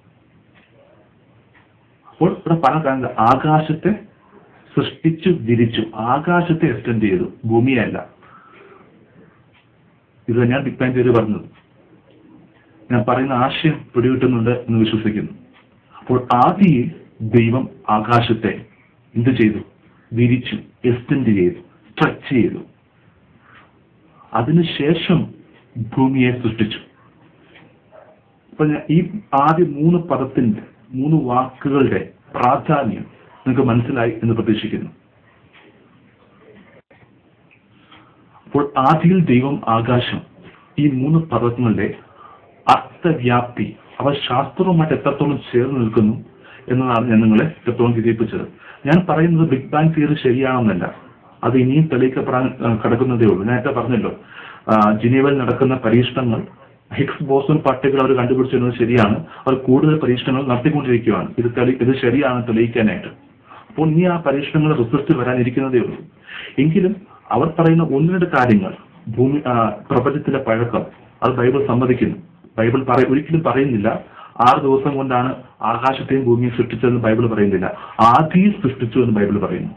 അപ്പോൾ ഇവിടെ പറഞ്ഞ കാര്യം ആകാശത്തെ സൃഷ്ടിച്ചു വിരിച്ചു ആകാശത്തെ എക്സ്റ്റെൻഡ് ചെയ്തു ഭൂമിയല്ല ഇത് തന്നെയാണ് ബിഗ് ബാങ് തിയറി പറഞ്ഞത് ഞാൻ പറയുന്ന ആശയം പിടികിട്ടുന്നുണ്ട് എന്ന് വിശ്വസിക്കുന്നു അപ്പോൾ ആദിയിൽ ദൈവം ആകാശത്തെ എന്ത് ചെയ്തു വിരിച്ചു എക്സ്റ്റെൻഡ് ചെയ്തു സ്ട്രെച്ച് ചെയ്തു അതിനുശേഷം ഭൂമിയെ സൃഷ്ടിച്ചു അപ്പൊ ഞാൻ ഈ ആദ്യ മൂന്ന് പദത്തിന്റെ മൂന്ന് വാക്കുകളുടെ പ്രാധാന്യം നിങ്ങൾക്ക് മനസ്സിലായി എന്ന് പ്രതീക്ഷിക്കുന്നു അപ്പോൾ ആദിയിൽ ദൈവം ആകാശം ഈ മൂന്ന് പദങ്ങളുടെ അർത്ഥവ്യാപ്തി അവ ശാസ്ത്രവുമായിട്ട് എത്രത്തോളം ചേർന്ന് നിൽക്കുന്നു എന്നതാണ് ഞാൻ നിങ്ങളെ എത്രത്തോളം വിജയിപ്പിച്ചത് ഞാൻ പറയുന്നത് ബിഗ് ബാങ് തിയറി ശരിയാണെന്നല്ല അത് ഇനിയും തെളിയിക്കപ്പെടാൻ ആ, കിടക്കുന്നതേ ഉള്ളൂ നേരത്തെ പറഞ്ഞല്ലോ ആ, ജിനീവയിൽ നടക്കുന്ന പരീക്ഷണങ്ങൾ ഹിഗ്സ് ബോസൺ പട്ടികൾ അവർ കണ്ടുപിടിച്ചിരുന്നത് ശരിയാണ് അവർ കൂടുതൽ പരീക്ഷണങ്ങൾ നടത്തിക്കൊണ്ടിരിക്കുകയാണ് ഇത് തെളി ഇത് ശരിയാണ് തെളിയിക്കാനായിട്ട് അപ്പോൾ ഇനി ആ പരീക്ഷണങ്ങൾ റിസൾട്ട് വരാനിരിക്കുന്നതേ ഉള്ളൂ എങ്കിലും അവർ പറയുന്ന ഒന്ന് രണ്ട് കാര്യങ്ങൾ ഭൂമി ആ, പ്രപഞ്ചത്തിന്റെ പഴക്കം അത് ബൈബിൾ സമ്മതിക്കുന്നു ബൈബിൾ പറ ഒരിക്കലും പറയുന്നില്ല ആറ് ദിവസം കൊണ്ടാണ് ആകാശത്തെയും ഭൂമിയും സൃഷ്ടിച്ചതെന്ന് ബൈബിൾ പറയുന്നില്ല ആദ്യം സൃഷ്ടിച്ചു എന്ന് ബൈബിൾ പറയുന്നു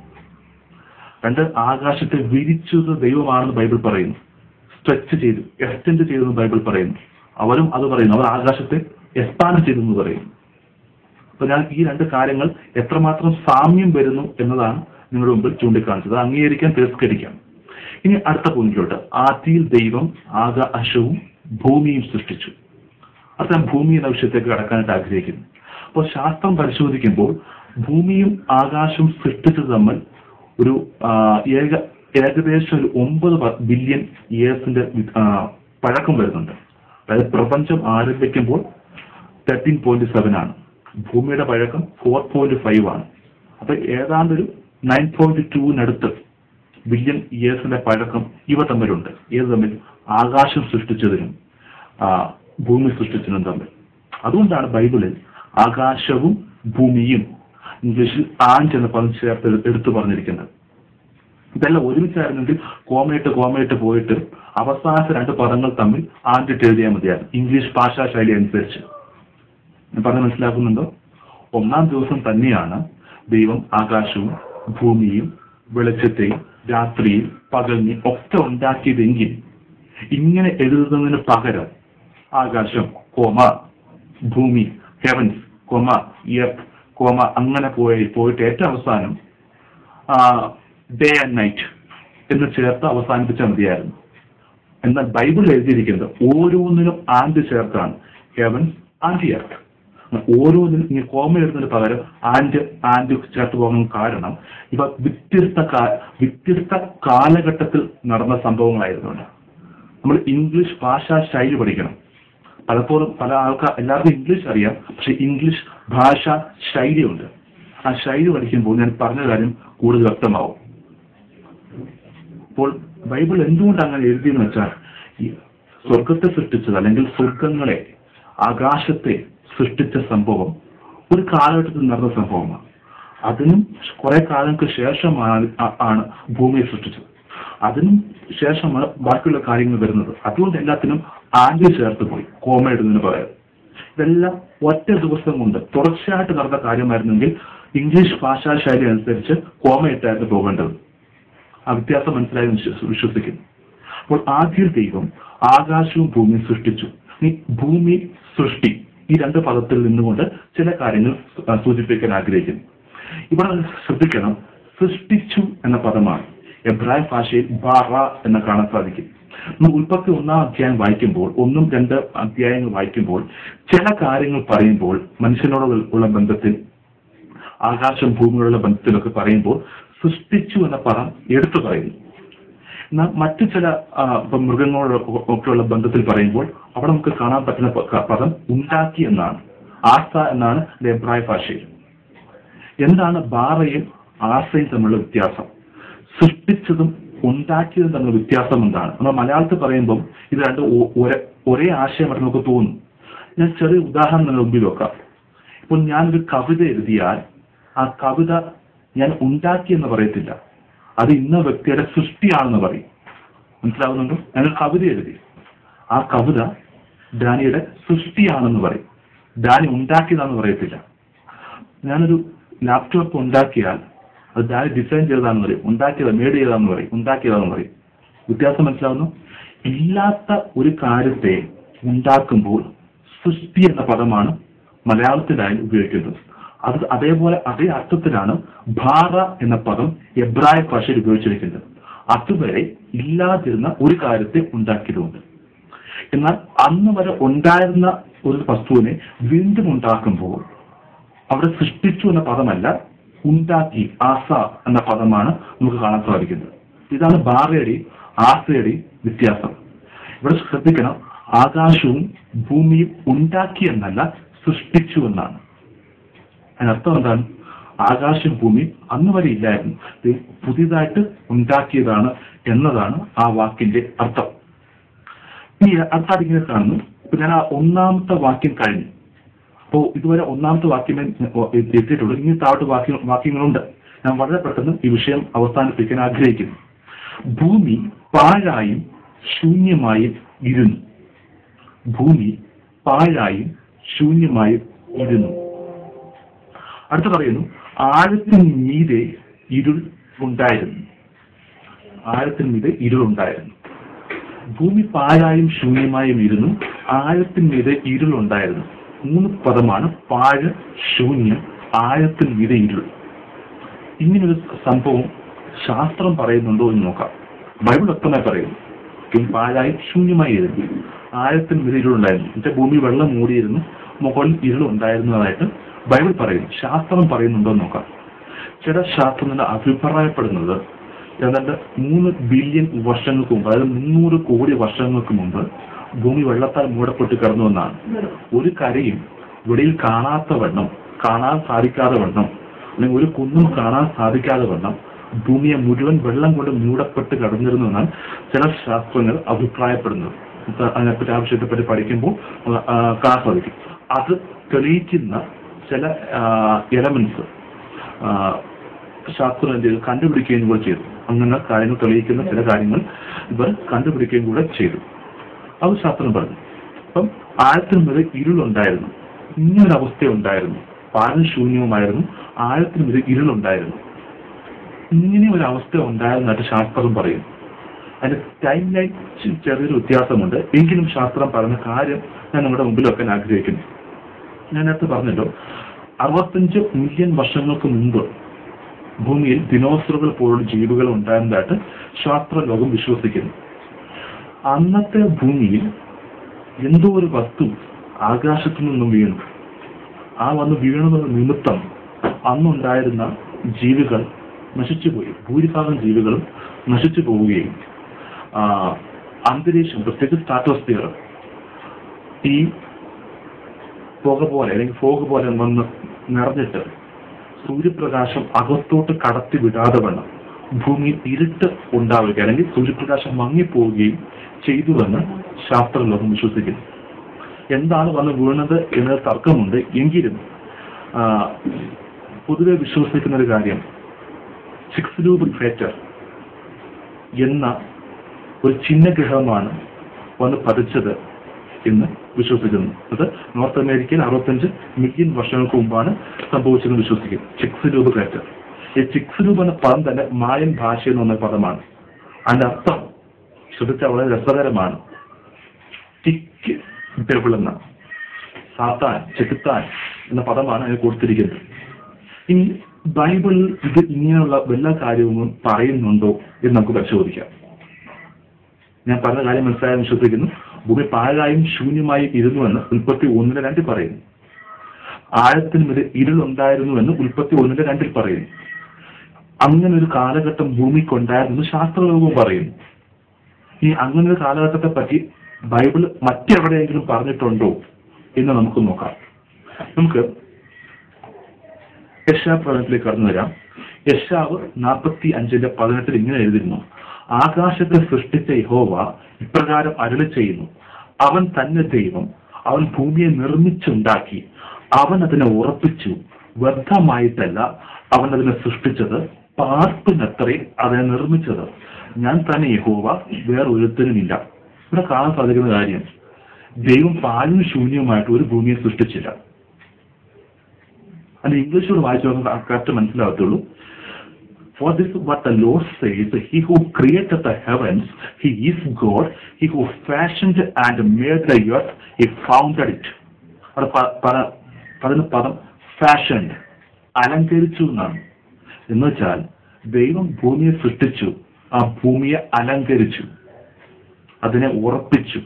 രണ്ട് ആകാശത്തെ വിരിച്ചത് ദൈവമാണെന്ന് ബൈബിൾ പറയുന്നു സ്ട്രെച്ച് ചെയ്തു എക്സ്റ്റെൻഡ് ചെയ്തു എന്ന് ബൈബിൾ പറയുന്നു അവരും അത് പറയുന്നു അവർ ആകാശത്തെ എക്സ്പാൻഡ് ചെയ്തു എന്ന് പറയുന്നു അപ്പൊ ഞാൻ ഈ രണ്ട് കാര്യങ്ങൾ എത്രമാത്രം സാമ്യം വരുന്നു എന്നതാണ് നിങ്ങളുടെ മുമ്പിൽ ചൂണ്ടിക്കാണിച്ചത് അത് അംഗീകരിക്കാൻ തിരസ്കരിക്കാം ഇനി അടുത്ത പോയിന്റിലോട്ട് ആദിയിൽ ദൈവം ആകാശവും ഭൂമിയും സൃഷ്ടിച്ചു അത് ഞാൻ ഭൂമി എന്ന വിഷയത്തേക്ക് കടക്കാനായിട്ട് ആഗ്രഹിക്കുന്നു അപ്പോൾ ശാസ്ത്രം പരിശോധിക്കുമ്പോൾ ഭൂമിയും ആകാശവും സൃഷ്ടിച്ചത് തമ്മിൽ ഒരു ആ, ഏക ഏകദേശം ഒരു ഒമ്പത് ബില്യൺ ഇയേഴ്സിന്റെ പഴക്കം വരുന്നുണ്ട് അതായത് പ്രപഞ്ചം ആരംഭിക്കുമ്പോൾ തേർട്ടീൻ പോയിന്റ് സെവൻ ആണ് ഭൂമിയുടെ പഴക്കം ഫോർ പോയിന്റ് ഫൈവ് ആണ് അപ്പൊ ഏതാണ്ട് ഒരു നയൻ പോയിന്റ് ടൂവിനടുത്ത് ബില്യൺ ഇയേഴ്സിന്റെ പഴക്കം ഇവ തമ്മിലുണ്ട് ഏത് തമ്മിൽ ആകാശം സൃഷ്ടിച്ചതിനും ആ, ഭൂമി സൃഷ്ടിച്ചതിനും തമ്മിൽ അതുകൊണ്ടാണ് ബൈബിളിൽ ആകാശവും ഭൂമിയും ഇംഗ്ലീഷിൽ ആൻഡ് എന്ന പദം ചേർത്ത് എടു- എടുത്തു പറഞ്ഞിരിക്കുന്നത് ഇതെല്ലാം ഒരുമിച്ചായിരുന്നെങ്കിൽ കോമയിട്ട് കോമയിട്ട് പോയിട്ട് അവസാനത്തെ രണ്ട് പദങ്ങൾ തമ്മിൽ ആൻഡിട്ട് എഴുതിയാൽ മതിയായിരുന്നു ഇംഗ്ലീഷ് ഭാഷാ ശൈലി അനുസരിച്ച് ഞാൻ പറഞ്ഞ് മനസ്സിലാക്കുന്നുണ്ടോ ഒന്നാം ദിവസം തന്നെയാണ് ദൈവം ആകാശവും ഭൂമിയും വെളിച്ചത്തെയും രാത്രിയും പകലിനെയും ഒക്കെ ഉണ്ടാക്കിയതെങ്കിൽ ഇങ്ങനെ എഴുതുന്നതിന് പകരം ആകാശം കോമ ഭൂമി ഹെവൻസ് കോമ എർത്ത് കോമ അങ്ങനെ പോയി പോയിട്ട് ഏറ്റവും അവസാനം ഡേ ആൻഡ് നൈറ്റ് എന്ന് ചേർത്ത് അവസാനിപ്പിച്ചാൽ മതിയായിരുന്നു എന്നാൽ ബൈബിൾ എഴുതിയിരിക്കുന്നത് ഓരോന്നിനും ആൻഡ് ചേർത്താണ് ഹെവൻസ് ആൻഡ് എർത്ത് ഓരോന്നിനും ഇങ്ങനെ കോമ എഴുതുന്നതിന് പകരം ആൻഡ് ആൻഡ് ചേർത്ത് പോകാൻ കാരണം ഇവ വ്യത്യസ്ത കാ- വ്യത്യസ്ത കാലഘട്ടത്തിൽ നടന്ന സംഭവങ്ങളായിരുന്നുണ്ട് നമ്മൾ ഇംഗ്ലീഷ് ഭാഷാ ശൈലി പഠിക്കണം പലപ്പോഴും പല ആൾക്കാർ എല്ലാവർക്കും ഇംഗ്ലീഷ് അറിയാം പക്ഷെ ഇംഗ്ലീഷ് ഭാഷ ശൈലിയുണ്ട് ആ ശൈലി പഠിക്കുമ്പോൾ ഞാൻ പറഞ്ഞ കാര്യം കൂടുതൽ വ്യക്തമാവും അപ്പോൾ ബൈബിൾ എന്തുകൊണ്ട് അങ്ങനെ എഴുതിയെന്ന് വെച്ചാൽ ഈ സ്വർഗത്തെ സൃഷ്ടിച്ചത് അല്ലെങ്കിൽ സ്വർഗങ്ങളെ ആകാശത്തെ സൃഷ്ടിച്ച സംഭവം ഒരു കാലഘട്ടത്തിൽ നടന്ന സംഭവമാണ് അതിനും കുറെ കാലങ്ങൾക്ക് ശേഷമാണ് ആ- ആണ് ഭൂമിയെ സൃഷ്ടിച്ചത് അതിനും ശേഷമാണ് ബാക്കിയുള്ള കാര്യങ്ങൾ വരുന്നത് അതുകൊണ്ട് എല്ലാത്തിനും ആദ്യം ചേർത്ത് പോയി കോമ ഇടുന്നതിന് പകരം ഇതെല്ലാം ഒറ്റ ദിവസം കൊണ്ട് തുടർച്ചയായിട്ട് നടന്ന കാര്യമായിരുന്നെങ്കിൽ ഇംഗ്ലീഷ് ഭാഷാ ശൈലി അനുസരിച്ച് കോമ ഇട്ടായിരുന്നു പോകേണ്ടത് ആ വ്യത്യാസം മനസ്സിലായി എന്ന് വിശ്വ- വിശ്വസിക്കുന്നു അപ്പോൾ ആദ്യ ദൈവം ആകാശവും ഭൂമിയും സൃഷ്ടിച്ചു ഈ ഭൂമി സൃഷ്ടി ഈ രണ്ട് പദത്തിൽ നിന്നുകൊണ്ട് ചില കാര്യങ്ങൾ സൂ- ആ, സൂചിപ്പിക്കാൻ ആഗ്രഹിക്കുന്നു ഇവിടെ ശ്രദ്ധിക്കണം സൃഷ്ടിച്ചു എന്ന പദമാണ് എബ്രായ ഭാഷയിൽ ബാറ എന്ന് കാണാൻ സാധിക്കും നമ്മൾ ഉൽപ്പത്തി ഒന്നാം അധ്യായം വായിക്കുമ്പോൾ ഒന്നും രണ്ട് അധ്യായങ്ങൾ വായിക്കുമ്പോൾ ചില കാര്യങ്ങൾ പറയുമ്പോൾ മനുഷ്യനോട് ഉള്ള ബന്ധത്തിൽ ആകാശം ഭൂമിയോടുള്ള ബന്ധത്തിലൊക്കെ പറയുമ്പോൾ സൃഷ്ടിച്ചു എന്ന പദം എടുത്തു പറയുന്നു എന്നാൽ മറ്റു ചില ആ, ഇപ്പം മൃഗങ്ങളോട് ഒക്കെയുള്ള ബന്ധത്തിൽ പറയുമ്പോൾ അവിടെ നമുക്ക് കാണാൻ പറ്റുന്ന പ- ക- പദം ഉണ്ടാക്കി എന്നാണ് ആസ എന്നാണ് എബ്രായ ഭാഷയിൽ എന്താണ് ബാറയും ആസയും തമ്മിലുള്ള വ്യത്യാസം സൃഷ്ടിച്ചതും ഉണ്ടാക്കിയതും തമ്മിലുള്ള വ്യത്യാസം എന്താണ് നമ്മൾ മലയാളത്തിൽ പറയുമ്പോൾ ഇത് രണ്ട് ഒ- ഒരേ- ഒരേ ആശയമായിട്ട് നമുക്ക് തോന്നും ഞാൻ ചെറിയ ഉദാഹരണം നിങ്ങളുടെ മുമ്പിൽ വെക്കാം ഇപ്പോൾ ഞാനൊരു കവിത എഴുതിയാൽ ആ കവിത ഞാൻ ഉണ്ടാക്കി എന്ന് പറയത്തില്ല അത് ഇന്ന വ്യക്തിയുടെ സൃഷ്ടിയാണെന്ന് പറയും മനസ്സിലാവുന്നുണ്ടോ ഞാനൊരു കവിത എഴുതി ആ കവിത ഡാനിയുടെ സൃഷ്ടിയാണെന്ന് പറയും ഡാനി ഉണ്ടാക്കിയതാണെന്ന് പറയത്തില്ല ഞാനൊരു ലാപ്ടോപ്പ് ഉണ്ടാക്കിയാൽ അത് ഡാനി ഡിസൈൻ ചെയ്തതാണെന്ന് പറയും ഉണ്ടാക്കിയത് മേഡ് ചെയ്തതാണെന്ന് പറയും ഉണ്ടാക്കിയതാണെന്ന് പറയും വ്യത്യാസം മനസ്സിലാവുന്നു ഇല്ലാത്ത ഒരു കാര്യത്തെ ഉണ്ടാക്കുമ്പോൾ സൃഷ്ടി എന്ന പദമാണ് മലയാളത്തിലായി ഉപയോഗിക്കുന്നത് അത് അതേപോലെ അതേ അർത്ഥത്തിലാണ് ഭാറ എന്ന പദം എബ്രായ ഭാഷയിൽ ഉപയോഗിച്ചിരിക്കുന്നത് അതുവരെ ഇല്ലാതിരുന്ന ഒരു കാര്യത്തെ ഉണ്ടാക്കിയതുകൊണ്ട് എന്നാൽ അന്ന് വരെ ഉണ്ടായിരുന്ന ഒരു വസ്തുവിനെ വീണ്ടും ഉണ്ടാക്കുമ്പോൾ അവിടെ സൃഷ്ടിച്ചു എന്ന പദമല്ല ഉണ്ടാക്കി ആസ എന്ന പദമാണ് നമുക്ക് കാണാൻ സാധിക്കുന്നത് ഇതാണ് ബാറയുടെയും ആസയുടെയും വ്യത്യാസം ഇവിടെ ശ്രദ്ധിക്കണം ആകാശവും ഭൂമിയും ഉണ്ടാക്കി എന്നല്ല സൃഷ്ടിച്ചു എന്നാണ് അതിനർത്ഥം എന്താണ് ആകാശം ഭൂമി അന്ന് വരെ ഇല്ലായിരുന്നു ഇത് പുതിയതായിട്ട് ഉണ്ടാക്കിയതാണ് എന്നതാണ് ആ വാക്കിന്റെ അർത്ഥം ഇനി അടുത്ത ഇങ്ങനെ കാണുന്നു ഇപ്പൊ ഞാൻ ആ ഒന്നാമത്തെ വാക്യം കഴിഞ്ഞു അപ്പോ ഇതുവരെ ഒന്നാമത്തെ വാക്യമേ എത്തിയിട്ടുള്ളൂ ഇനി താഴോട്ട് വാക്യം വാക്യങ്ങളുണ്ട് ഞാൻ വളരെ പെട്ടെന്ന് ഈ വിഷയം അവസാനിപ്പിക്കാൻ ആഗ്രഹിക്കുന്നു ഭൂമി പാഴായും ശൂന്യമായും ഇരുന്നു ഭൂമി പാഴായും ശൂന്യമായും ഇരുന്നു അടുത്ത പറയുന്നു ആഴത്തിന് മീതെ ഇരുൾ ഉണ്ടായിരുന്നു ആഴത്തിന് മീതെ ഇരുൾ ഉണ്ടായിരുന്നു ഭൂമി പാഴായും ശൂന്യമായും ഇരുന്നു ആഴത്തിന് മീതെ ഇരുൾ ഉണ്ടായിരുന്നു മൂന്ന് പദമാണ് പാഴ് ശൂന്യം ആഴത്തിന് മീതെ ഇരുൾ ഇങ്ങനൊരു സംഭവം ശാസ്ത്രം പറയുന്നുണ്ടോ എന്ന് നോക്കാം ബൈബിൾ വ്യക്തമായി പറയുന്നു ഭൂമി പാഴായി ശൂന്യമായി ഇരുന്നു ആഴത്തിന് മീതെ ഇരുളുണ്ടായിരുന്നു എന്നുവെച്ചാൽ ഭൂമി വെള്ളം മൂടിയിരുന്നു മുകളിൽ ഇരുൾ ഉണ്ടായിരുന്നതായിട്ട് ബൈബിൾ പറയുന്നു ശാസ്ത്രം പറയുന്നുണ്ടോ എന്ന് നോക്കാം ചില ശാസ്ത്രജ്ഞർ അഭിപ്രായപ്പെടുന്നത് ഏതാണ്ട് മൂന്ന് ബില്യൺ വർഷങ്ങൾക്ക് മുമ്പ് അതായത് മുന്നൂറ് കോടി വർഷങ്ങൾക്ക് മുമ്പ് ഭൂമി വെള്ളത്താൽ മൂടപ്പെട്ട് കിടന്നു എന്നാണ് ഒരു കരയും വെളിയിൽ കാണാത്ത വണ്ണം കാണാൻ സാധിക്കാതെ വണ്ണം അല്ലെങ്കിൽ ഒരു കുന്നും കാണാൻ സാധിക്കാതെ വണ്ണം ഭൂമിയെ മുഴുവൻ വെള്ളം കൊണ്ട് മൂടപ്പെട്ട് കിടന്നിരുന്നു എന്നാണ് ചില ശാസ്ത്രജ്ഞർ അഭിപ്രായപ്പെടുന്നത് നമുക്ക് അതിനെപ്പറ്റി ആ വിഷയത്തെപ്പറ്റി പഠിക്കുമ്പോൾ ആ, കാണാൻ സാധിക്കും അത് തെളിയിക്കുന്ന ചില എലമെന്റ്സ് ശാസ്ത്രം എന്ത് ചെയ്തു കണ്ടുപിടിക്കുകയും കൂടെ ചെയ്തു അങ്ങനെ കാര്യങ്ങൾ തെളിയിക്കുന്ന ചില കാര്യങ്ങൾ ഇവർ കണ്ടുപിടിക്കുകയും കൂടെ ചെയ്തു അത് ശാസ്ത്രം പറഞ്ഞു അപ്പം ആഴത്തിന് മുതൽ ഇരുളുണ്ടായിരുന്നു ഇങ്ങനൊരു അവസ്ഥ ഉണ്ടായിരുന്നു പാലും ശൂന്യവുമായിരുന്നു ആഴത്തിന് മുതൽ ഇരുളുണ്ടായിരുന്നു ഇങ്ങനെ ഒരു അവസ്ഥ ഉണ്ടായിരുന്നതായിട്ട് ശാസ്ത്രം പറയും അതിന്റെ ടൈം ലൈൻ ചെറിയൊരു വ്യത്യാസമുണ്ട് എങ്കിലും ശാസ്ത്രം പറഞ്ഞ കാര്യം ഞാൻ നമ്മുടെ മുമ്പിൽ വെക്കാൻ ആഗ്രഹിക്കുന്നു ഞാൻ നേരത്തെ പറഞ്ഞല്ലോ അറുപത്തഞ്ച് മില്യൺ വർഷങ്ങൾക്ക് മുമ്പ് ഭൂമിയിൽ ദിനോസറുകൾ പോലുള്ള ജീവികൾ ഉണ്ടായിരുന്നതായിട്ട് ശാസ്ത്രലോകം വിശ്വസിക്കുന്നു അന്നത്തെ ഭൂമിയിൽ എന്തോ ഒരു വസ്തു ആകാശത്തു നിന്നും വീണു ആ വന്ന് വീണത് നിമിത്തം അന്നുണ്ടായിരുന്ന ജീവികൾ നശിച്ചുപോയി ഭൂരിഭാഗം ജീവികളും നശിച്ചു പോവുകയും ആ, അന്തരീക്ഷം പ്രത്യേകിച്ച് സ്ട്രാറ്റോസ്ഫിയർ ഈ പുക പോലെ അല്ലെങ്കിൽ ഫോഗ് പോലെ വന്ന് നിറഞ്ഞിട്ട് സൂര്യപ്രകാശം അകത്തോട്ട് കടത്തി വിടാതെ വേണം ഭൂമിയിൽ ഇരുട്ട് ഉണ്ടാവുക അല്ലെങ്കിൽ സൂര്യപ്രകാശം മങ്ങിപ്പോവുകയും ചെയ്തുവെന്ന് ശാസ്ത്രലോകം വിശ്വസിക്കുന്നു എന്താണ് വന്ന് വീണത് എന്നത് തർക്കമുണ്ട് എങ്കിലും ആ, പൊതുവെ വിശ്വസിക്കുന്ന ഒരു കാര്യം സിക്സ് രൂപ ക്രേറ്റർ എന്ന ഒരു ചിഹ്നഗ്രഹമാണ് വന്ന് പതിച്ചത് എന്ന് വിശ്വസിക്കുന്നു അത് നോർത്ത് അമേരിക്കയിൽ അറുപത്തഞ്ച് മില്യൺ വർഷങ്ങൾക്ക് മുമ്പാണ് സംഭവിച്ചതെന്ന് വിശ്വസിക്കുന്നു ചിക്സ് രൂപ ക്രേറ്റർ ഈ ചിക്സ് രൂപ എന്ന പദം തന്നെ മായൻ ഭാഷ എന്ന് പറഞ്ഞ പദമാണ് അതിന്റെ അർത്ഥം ശ്രദ്ധിച്ചാൽ വളരെ രസകരമാണ് ടിക്ക് ഡബിൾ എന്ന സാത്താൻ ചെകുത്താൻ എന്ന പദമാണ് അതിന് കൊടുത്തിരിക്കുന്നത് ഇനി ബൈബിളിൽ ഇത് ഇങ്ങനെയുള്ള വല്ല കാര്യവും പറയുന്നുണ്ടോ എന്ന് നമുക്ക് പരിശോധിക്കാം ഞാൻ പറഞ്ഞ കാര്യം മനസ്സിലായെന്ന് വിശ്വസിക്കുന്നു ഭൂമി പാഴായും ശൂന്യമായും ഇരുന്നുവെന്ന് ഉൽപ്പത്തി ഒന്നിന് രണ്ടിൽ പറയുന്നു ആഴത്തിന് മീതെ ഇരുളുണ്ടായിരുന്നുവെന്ന് ഉൽപ്പത്തി ഒന്നിന്റെ രണ്ടിൽ പറയുന്നു അങ്ങനെ ഒരു കാലഘട്ടം ഭൂമിക്കുണ്ടായിരുന്നു ശാസ്ത്രലോകവും പറയുന്നു ഈ അങ്ങനെ ഒരു കാലഘട്ടത്തെ പറ്റി ബൈബിൾ മറ്റെവിടെയെങ്കിലും പറഞ്ഞിട്ടുണ്ടോ എന്ന് നമുക്ക് നോക്കാം നമുക്ക് യശാ പ്രവചനത്തിലേക്ക് കടന്നു വരാം യശാവ് നാൽപ്പത്തി അഞ്ചിന്റെ പതിനെട്ടിൽ ഇങ്ങനെ എഴുതിയിരുന്നു ആകാശത്തെ സൃഷ്ടിച്ച യഹോവ ഇപ്രകാരം അരുളി ചെയ്യുന്നു അവൻ തന്നെ ദൈവം അവൻ ഭൂമിയെ നിർമ്മിച്ചുണ്ടാക്കി അവൻ അതിനെ ഉറപ്പിച്ചു വ്യർത്ഥമായിട്ടല്ല അവൻ അതിനെ സൃഷ്ടിച്ചത് പാർപ്പിനത്രേ അതിനെ നിർമ്മിച്ചത് ഞാൻ തന്നെ യഹോവ വേറൊരുത്തരുമില്ല ഇവിടെ കാണാൻ സാധിക്കുന്ന കാര്യം ദൈവം പാലും ശൂന്യവുമായിട്ട് ഒരു ഭൂമിയെ സൃഷ്ടിച്ചില്ല അത് ഇംഗ്ലീഷോട് വായിച്ചു നോക്കുമ്പോൾ കറക്റ്റ് മനസ്സിലാകത്തുള്ളൂ For this is what the Lord says, He who created the heavens, He is God. He who fashioned and made the earth, He founded it. അവിടെ പ- പല അതിന് പദം ഫാഷൻ അലങ്കരിച്ചു എന്നാണ് എന്ന് വെച്ചാൽ ദൈവം ഭൂമിയെ സൃഷ്ടിച്ചു ആ ഭൂമിയെ അലങ്കരിച്ചു അതിനെ ഉറപ്പിച്ചു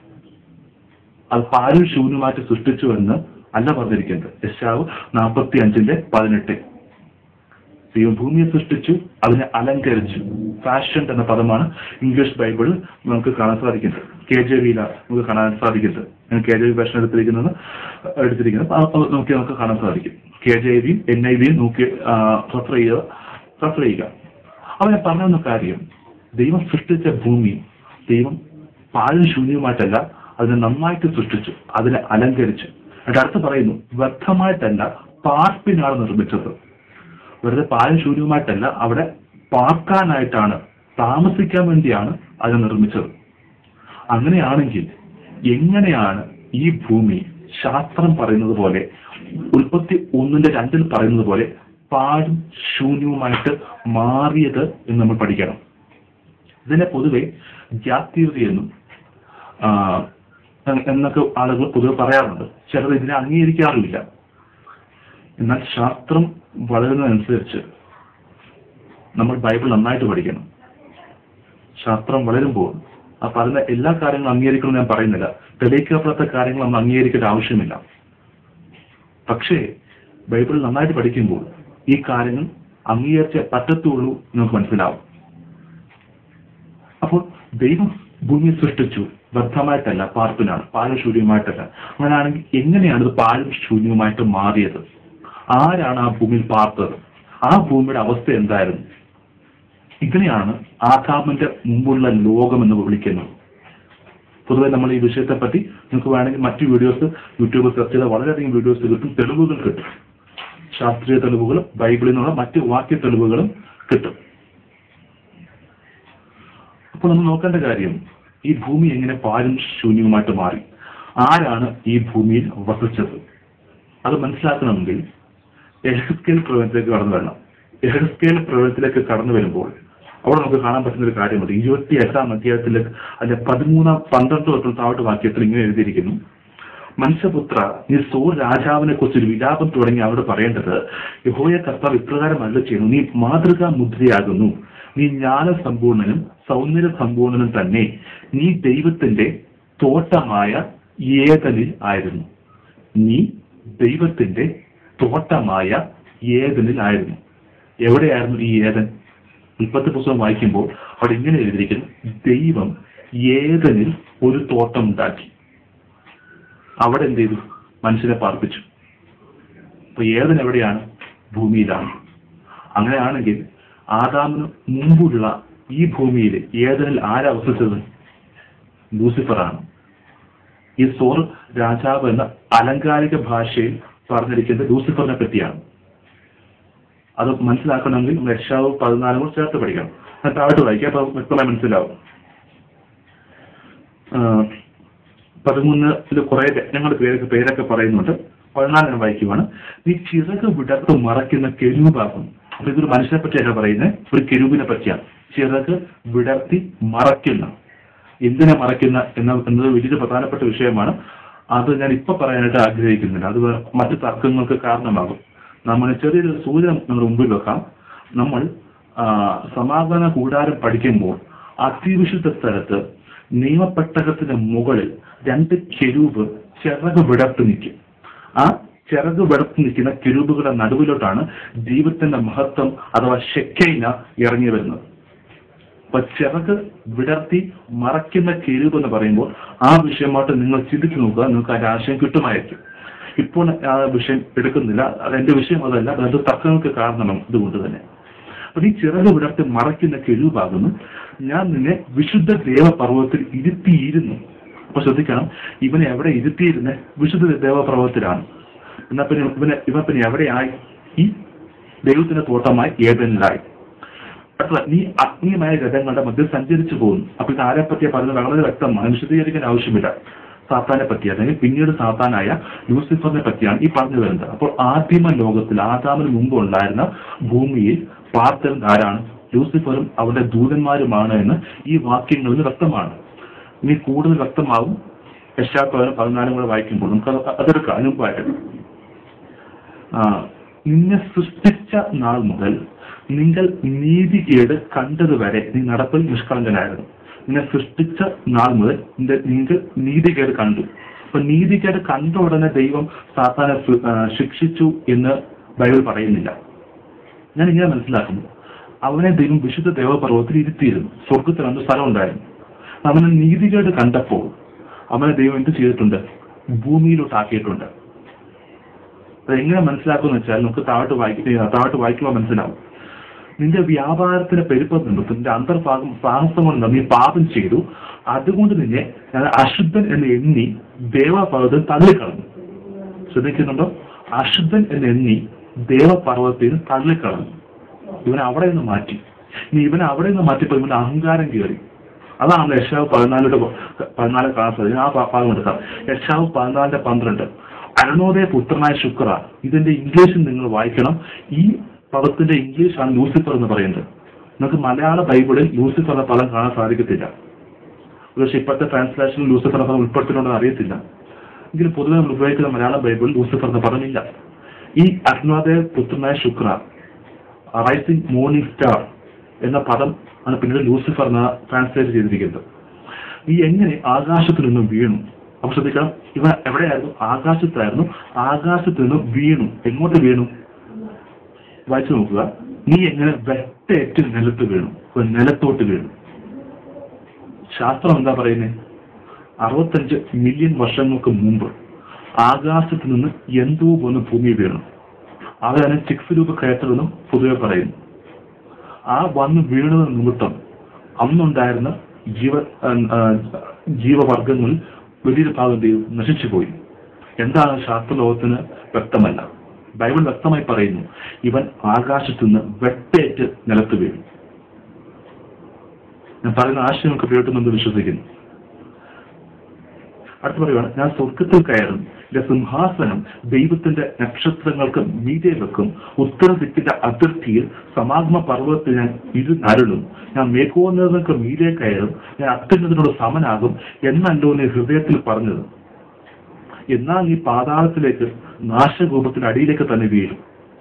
അത് പാലും ശൂന്യമായിട്ട് സൃഷ്ടിച്ചു എന്ന് അല്ല പറഞ്ഞിരിക്കുന്നത് യശാവ് നാൽപ്പത്തി അഞ്ചിന്റെ പതിനെട്ട് ദൈവം ഭൂമിയെ സൃഷ്ടിച്ചു അതിനെ അലങ്കരിച്ചു ഫാഷൻ എന്ന പദമാണ് ഇംഗ്ലീഷ് ബൈബിളിൽ നമുക്ക് കാണാൻ സാധിക്കുന്നത് കെ ജെ വിയില നമുക്ക് കാണാൻ സാധിക്കുന്നത് ഞാൻ കെ ജെ വി വേഷൻ എടുത്തിരിക്കുന്നത് എടുത്തിരിക്കുന്നത് അത് അത് നോക്കി നമുക്ക് കാണാൻ സാധിക്കും കെ ജെ വിയും എൻ ഐ വിയും നോക്കി റെഫർ ചെയ്യുക റെഫർ ചെയ്യുക അവനെ പറഞ്ഞ കാര്യം ദൈവം സൃഷ്ടിച്ച ഭൂമി ദൈവം പാഴും ശൂന്യവുമായിട്ടല്ല അതിനെ നന്നായിട്ട് സൃഷ്ടിച്ചു അതിനെ അലങ്കരിച്ചു എന്നിട്ട് അടുത്ത് പറയുന്നു വ്യർത്ഥമായിട്ടല്ല പാർപ്പിനാണ് നിർമ്മിച്ചത് വെറുതെ പാലും ശൂന്യവുമായിട്ടല്ല അവിടെ പാർക്കാനായിട്ടാണ് താമസിക്കാൻ വേണ്ടിയാണ് അത് നിർമ്മിച്ചത് അങ്ങനെയാണെങ്കിൽ എങ്ങനെയാണ് ഈ ഭൂമി ശാസ്ത്രം പറയുന്നത് പോലെ ഉൽപ്പത്തി ഒന്നിന്റെ രണ്ടിൽ പറയുന്നത് പോലെ പാഴും ശൂന്യവുമായിട്ട് മാറിയത് എന്ന് നമ്മൾ പഠിക്കണം ഇതിനെ പൊതുവെ ജാതീയത എന്നും ആ, എന്നൊക്കെ ആളുകൾ പൊതുവെ പറയാറുണ്ട് ചിലർ ഇതിനെ അംഗീകരിക്കാറുമില്ല എന്നാൽ ശാസ്ത്രം വളരുന്നതനുസരിച്ച് നമ്മൾ ബൈബിൾ നന്നായിട്ട് പഠിക്കണം ശാസ്ത്രം വളരുമ്പോൾ ആ പറയുന്ന എല്ലാ കാര്യങ്ങളും അംഗീകരിക്കണം ഞാൻ പറയുന്നില്ല തെളിയിക്കപ്പെടാത്ത കാര്യങ്ങൾ നമ്മൾ അംഗീകരിക്കേണ്ട ആവശ്യമില്ല പക്ഷേ ബൈബിൾ നന്നായിട്ട് പഠിക്കുമ്പോൾ ഈ കാര്യങ്ങൾ അംഗീകരിച്ചേ പറ്റത്തുള്ളൂ എന്ന് നമുക്ക് മനസ്സിലാവും അപ്പോൾ ദൈവം ഭൂമിയെ സൃഷ്ടിച്ചു വ്യർത്ഥമായിട്ടല്ല പാർപ്പിനാണ് പാലും ശൂന്യമായിട്ടല്ല അങ്ങനെയാണെങ്കിൽ എങ്ങനെയാണ് ഇത് പാലും ശൂന്യവുമായിട്ട് മാറിയത് ആരാണ് ആ ഭൂമിയിൽ പാർത്തത് ആ ഭൂമിയുടെ അവസ്ഥ എന്തായിരുന്നു ഇങ്ങനെയാണ് ആദാമിന്റെ മുമ്പുള്ള ലോകം എന്ന് വിളിക്കുന്നത് പൊതുവെ നമ്മൾ ഈ വിഷയത്തെ പറ്റി നിങ്ങൾക്ക് വേണമെങ്കിൽ മറ്റു വീഡിയോസ് യൂട്യൂബിൽ സെർച്ച് ചെയ്താൽ വളരെയധികം വീഡിയോസ് കിട്ടും തെളിവുകൾ കിട്ടും ശാസ്ത്രീയ തെളിവുകളും ബൈബിളിൽ നിന്നുള്ള മറ്റ് വാക്യ തെളിവുകളും കിട്ടും അപ്പോൾ നമ്മൾ നോക്കേണ്ട കാര്യം ഈ ഭൂമി എങ്ങനെ പാലും ശൂന്യവുമായിട്ട് മാറി ആരാണ് ഈ ഭൂമിയിൽ വസിച്ചത് അത് മനസ്സിലാക്കണമെങ്കിൽ എഹസ്കേൽ പ്രവചനത്തിലേക്ക് കടന്നു വരണം എഹസ്കേൽ പ്രവചനത്തിലേക്ക് കടന്നു വരുമ്പോൾ അവിടെ നമുക്ക് കാണാൻ പറ്റുന്ന ഒരു കാര്യമുണ്ട് ഇരുപത്തി എട്ടാം അധ്യായത്തിലേക്ക് അതിന്റെ പതിമൂന്നാം പന്ത്രണ്ട് തൊട്ടും താഴോട്ട് വാക്യത്തിൽ ഇങ്ങനെ എഴുതിയിരിക്കുന്നു മനുഷ്യപുത്ര നീ സോർ രാജാവിനെ കുറിച്ച് ഒരു വിലാപം തുടങ്ങി അവിടെ പറയേണ്ടത് യഹോയ കർത്താവ് ഇപ്രകാരമല്ല ചെയ്യുന്നു നീ മാതൃകാ മുദ്രയാകുന്നു നീ ജ്ഞാന സമ്പൂർണനും സൗന്ദര്യ സമ്പൂർണനും തന്നെ നീ ദൈവത്തിന്റെ തോട്ടമായ ഏതനിൽ ആയിരുന്നു നീ ദൈവത്തിന്റെ തോട്ടമായ ഏതനിൽ ആയിരുന്നു എവിടെയായിരുന്നു ഈ ഏതൻ ഉൽപ്പത്തി പുസ്തകം വായിക്കുമ്പോൾ അവിടെ ഇങ്ങനെ എഴുതിയിരിക്കുന്നു ദൈവം ഏതനിൽ ഒരു തോട്ടം ഉണ്ടാക്കി അവിടെ എന്ത് ചെയ്തു മനുഷ്യനെ പാർപ്പിച്ചു അപ്പൊ ഏതൻ എവിടെയാണ് ഭൂമിയിലാണ് അങ്ങനെയാണെങ്കിൽ ആദാമിന് മുമ്പുള്ള ഈ ഭൂമിയിൽ ഏതനിൽ ആരാ വസിച്ചത് ലൂസിഫറാണ് ഈ സോർ രാജാവ് എന്ന അലങ്കാരിക ഭാഷയിൽ പറഞ്ഞിരിക്കുന്നത് ലൂസിഫറിനെ പറ്റിയാണ് അത് മനസ്സിലാക്കണമെങ്കിൽ നമ്മൾ യക്ഷാവ് പതിനാലും കൂടെ ചേർത്ത് പഠിക്കണം അത് താഴോട്ട് വായിക്കുക അപ്പൊ വ്യക്തമായി മനസ്സിലാവും ആഹ് പതിമൂന്നിൽ കുറെ രത്നങ്ങളുടെ പേരൊക്കെ പേരൊക്കെ പറയുന്നുണ്ട് പതിനാലിന് വായിക്കുവാണ് നീ ചിറക് വിടർത്ത് മറയ്ക്കുന്ന കെരൂപാകും അപ്പൊ ഇതൊരു മനുഷ്യനെ പറ്റിയല്ല പറയുന്നത് ഒരു കെരൂബിനെ പറ്റിയാണ് ചിറക് വിടർത്തി മറയ്ക്കുന്ന എന്തിനെ മറയ്ക്കുന്ന എന്ന എന്നത് വലിയൊരു പ്രധാനപ്പെട്ട വിഷയമാണ് അത് ഞാൻ ഇപ്പൊ പറയാനായിട്ട് ആഗ്രഹിക്കുന്നില്ല അത് വേ- മറ്റു തർക്കങ്ങൾക്ക് കാരണമാകും നമ്മൾ ചെറിയൊരു സൂചന നമ്മുടെ മുമ്പിൽ വെക്കാം നമ്മൾ ആ, സമാധാന കൂടാരം പഠിക്കുമ്പോൾ അതിവിശുദ്ധ സ്ഥലത്ത് നിയമപ്പെട്ടകത്തിന്റെ മുകളിൽ രണ്ട് കെരൂബ് ചിറക് വിടർത്തി നിൽക്കും ആ ചിറക് വിടർത്തി നിൽക്കുന്ന കെരൂബുകളുടെ നടുവിലോട്ടാണ് ദൈവത്തിന്റെ മഹത്വം അഥവാ ഷെക്കൈന ഇറങ്ങി വരുന്നത് അപ്പൊ ചിറക് വിടർത്തി മറയ്ക്കുന്ന കെരൂബ് എന്ന് പറയുമ്പോൾ ആ വിഷയമായിട്ട് നിങ്ങൾ ചിന്തിച്ചു നോക്കുക നിങ്ങൾക്ക് അതിന്റെ ആശയം കിട്ടുമായിരിക്കും ഇപ്പോൾ ആ വിഷയം എടുക്കുന്നില്ല അത് എന്റെ വിഷയം അതല്ല അത് തർക്കങ്ങൾക്ക് കാരണമാണ് ഇതുകൊണ്ട് തന്നെ അപ്പൊ ഈ ചിറക് വിടർത്തി മറയ്ക്കുന്ന കെരൂബാകുന്നു ഞാൻ നിന്നെ വിശുദ്ധ ദേവപർവ്വത്തിൽ ഇരുത്തിയിരുന്നു അപ്പൊ ശ്രദ്ധിക്കണം ഇവനെ എവിടെ ഇരുത്തിയിരുന്നെ വിശുദ്ധ ദേവപർവ്വത്തിലാണ് എന്നാ പിന്നെ ഇവനെ ഇവ പിന്നെ എവിടെയായി ഈ ദൈവത്തിന്റെ തോട്ടമായി ഏതെല്ലായി അടുത്തത് നീ അഗ്നിയമായ രഥങ്ങളുടെ മധ്യ സഞ്ചരിച്ചു പോകുന്നു അപ്പൊ ഇത് ആരെ പറ്റിയാ പറയുന്നത് വളരെ വ്യക്തമാണ് വിശദീകരിക്കാൻ ആവശ്യമില്ല സാത്താനെ പറ്റി അല്ലെങ്കിൽ പിന്നീട് സാത്താനായ ലൂസിഫറിനെ പറ്റിയാണ് ഈ പറഞ്ഞു വരുന്നത് അപ്പോൾ ആദിമ ലോകത്തിൽ ആദാമിന് മുമ്പ് ഉണ്ടായിരുന്ന ഭൂമിയിൽ പാർത്തവൻ ആരാണ് ലൂസിഫറും അവരുടെ ദൂതന്മാരുമാണ് എന്ന് ഈ വാക്യങ്ങളിൽ നിന്ന് വ്യക്തമാണ് ഇനി കൂടുതൽ വ്യക്തമാവും യശാപ്പവനും പതിനാലും കൂടെ വായിക്കുമ്പോൾ നമുക്ക് അത് അതെടുക്കാം അതിന് മുമ്പായിട്ട് ആ, നിന്നെ സൃഷ്ടിച്ച നാൾ മുതൽ നിങ്ങൾ നീതികേട് കണ്ടതുവരെ നീ നടപ്പിൽ നിഷ്കളങ്കനായിരുന്നു നിന്നെ സൃഷ്ടിച്ച നാൾ മുതൽ നിന്റെ- നിങ്ങൾ നീതികേട് കണ്ടു അപ്പൊ നീതികേട് കണ്ട ഉടനെ ദൈവം സാത്താനെ സു- ആ, ശിക്ഷിച്ചു എന്ന് ബൈബിൾ പറയുന്നില്ല ഞാൻ ഇങ്ങനെ മനസ്സിലാക്കുന്നു അവനെ ദൈവം വിശുദ്ധ ദേവപർവ്വത്തിൽ ഇരുത്തിയിരുന്നു സ്വർഗത്തിൽ അന്ന് സ്ഥലം ഉണ്ടായിരുന്നു അവന് നീതികേട് കണ്ടപ്പോൾ അവനെ ദൈവം എന്ത് ചെയ്തിട്ടുണ്ട് ഭൂമിയിലോട്ട് ആക്കിയിട്ടുണ്ട് അത് എങ്ങനെ മനസ്സിലാക്കുമെന്ന് വെച്ചാൽ നമുക്ക് താഴോട്ട് വായിക്ക താഴോട്ട് വായിക്കുമ്പോൾ മനസ്സിലാവും നിന്റെ വ്യാപാരത്തിന്റെ പെരുപ്പം നിമിത്തം നിന്റെ അന്തർഭാഗം സാഹസം കൊണ്ട് നീ പാപം ചെയ്തു അതുകൊണ്ട് നിന്നെ ഞാൻ അശുദ്ധൻ എന്ന് എണ്ണി ദേവപർവ്വതം തള്ളിക്കളഞ്ഞു ശ്രദ്ധിക്കുന്നുണ്ടോ അശുദ്ധൻ എന്ന് എണ്ണി ദേവപർവ്വതത്തിൽ നിന്ന് തള്ളിക്കളഞ്ഞു ഇവനെ അവിടെ നിന്ന് മാറ്റി ഇനി ഇവനെ അവിടെ നിന്ന് മാറ്റിയപ്പോൾ ഇവന്റെ അഹങ്കാരം കയറി അതാണ് യശാവ് പതിനാലിയുടെ പതിനാല് ക്ലാസ് ഞാൻ ആ ഭാ- ഭാഗം എടുക്കാം യശാവ് പതിനാലിന്റെ പന്ത്രണ്ട് അരുണോദയ പുത്രനായ ശുക്ര ഇതിന്റെ ഇംഗ്ലീഷിൽ നിങ്ങൾ വായിക്കണം ഈ പദത്തിന്റെ ഇംഗ്ലീഷ് ആണ് ലൂസിഫർ എന്ന് പറയുന്നത് നമുക്ക് മലയാള ബൈബിളിൽ ലൂസിഫർ എന്ന പദം കാണാൻ സാധിക്കത്തില്ല പക്ഷേ ഇപ്പോഴത്തെ ട്രാൻസ്ലേഷനിൽ ലൂസിഫർ എന്ന പദം ഉൾപ്പെടുത്തിയിട്ടുണ്ടെന്ന് അറിയത്തില്ല എങ്കിലും പൊതുവെ നമ്മൾ ഉപയോഗിക്കുന്ന മലയാള ബൈബിളിൽ ലൂസിഫർ എന്ന പദമില്ല ഈ അരുണോദയ പുത്രനായ ശുക്ര റൈസിംഗ് മോർണിംഗ് സ്റ്റാർ എന്ന പദം ആണ് പിന്നീട് ലൂസിഫർ എന്ന ട്രാൻസ്ലേറ്റ് ചെയ്തിരിക്കുന്നത് ഈ എങ്ങനെ ആകാശത്തിൽ നിന്നും വീണു അപ്പൊ ശ്രദ്ധിക്കണം ഇവ എവിടെയായിരുന്നു ആകാശത്തായിരുന്നു ആകാശത്ത് നിന്നും വീണു എങ്ങോട്ട് വീണു വായിച്ചു നോക്കുക നീ എങ്ങനെ വെട്ടേറ്റ് നിലത്ത് വീണു ഒരു നിലത്തോട്ട് വീണു ശാസ്ത്രം എന്താ പറയുന്നത് അറുപത്തഞ്ച് മില്യൺ വർഷങ്ങൾക്ക് മുമ്പ് ആകാശത്ത് നിന്ന് എന്തോ ഒന്ന് ഭൂമി വീണു അതിനെ ചിക്സ് രൂപ കയറ്റമെന്നും പൊതുവെ പറയുന്നു ആ വന്ന് വീണത് നിമിത്തം അന്നുണ്ടായിരുന്ന ജീവ ആ, ആ, ജീവവർഗങ്ങളിൽ വലിയൊരു ഭാഗം എന്ത് ചെയ്തു നശിച്ചുപോയി എന്താണ് ശാസ്ത്രലോകത്തിന് വ്യക്തമല്ല ബൈബിൾ വ്യക്തമായി പറയുന്നു ഇവൻ ആകാശത്തു നിന്ന് വെട്ടേറ്റ് നിലത്ത് വീഴും ഞാൻ പറയുന്ന ആശയം നമുക്ക് ഉപയോഗിക്കുന്നുണ്ട് വിശ്വസിക്കുന്നു അടുത്ത് പറയുകയാണ് ഞാൻ സ്വർഗത്തിൽ കയറും എന്റെ സിംഹാസനം ദൈവത്തിന്റെ നക്ഷത്രങ്ങൾക്ക് മീതെ വെക്കും ഉത്തര ദിക്കിന്റെ അതിർത്തിയിൽ സമാഗമ പർവ്വതത്തിൽ ഞാൻ ഇരുന്നരുളും ഞാൻ മേഘോന്നതങ്ങൾക്ക് മീതെ കയറും ഞാൻ അത്യുന്നതിനോട് സമനാകും എന്നല്ലോ നീ ഹൃദയത്തിൽ പറഞ്ഞത് എന്നാൽ നീ പാതാളത്തിലേക്ക് നാശരൂപത്തിന്റെ അടിയിലേക്ക് തന്നെ വീഴും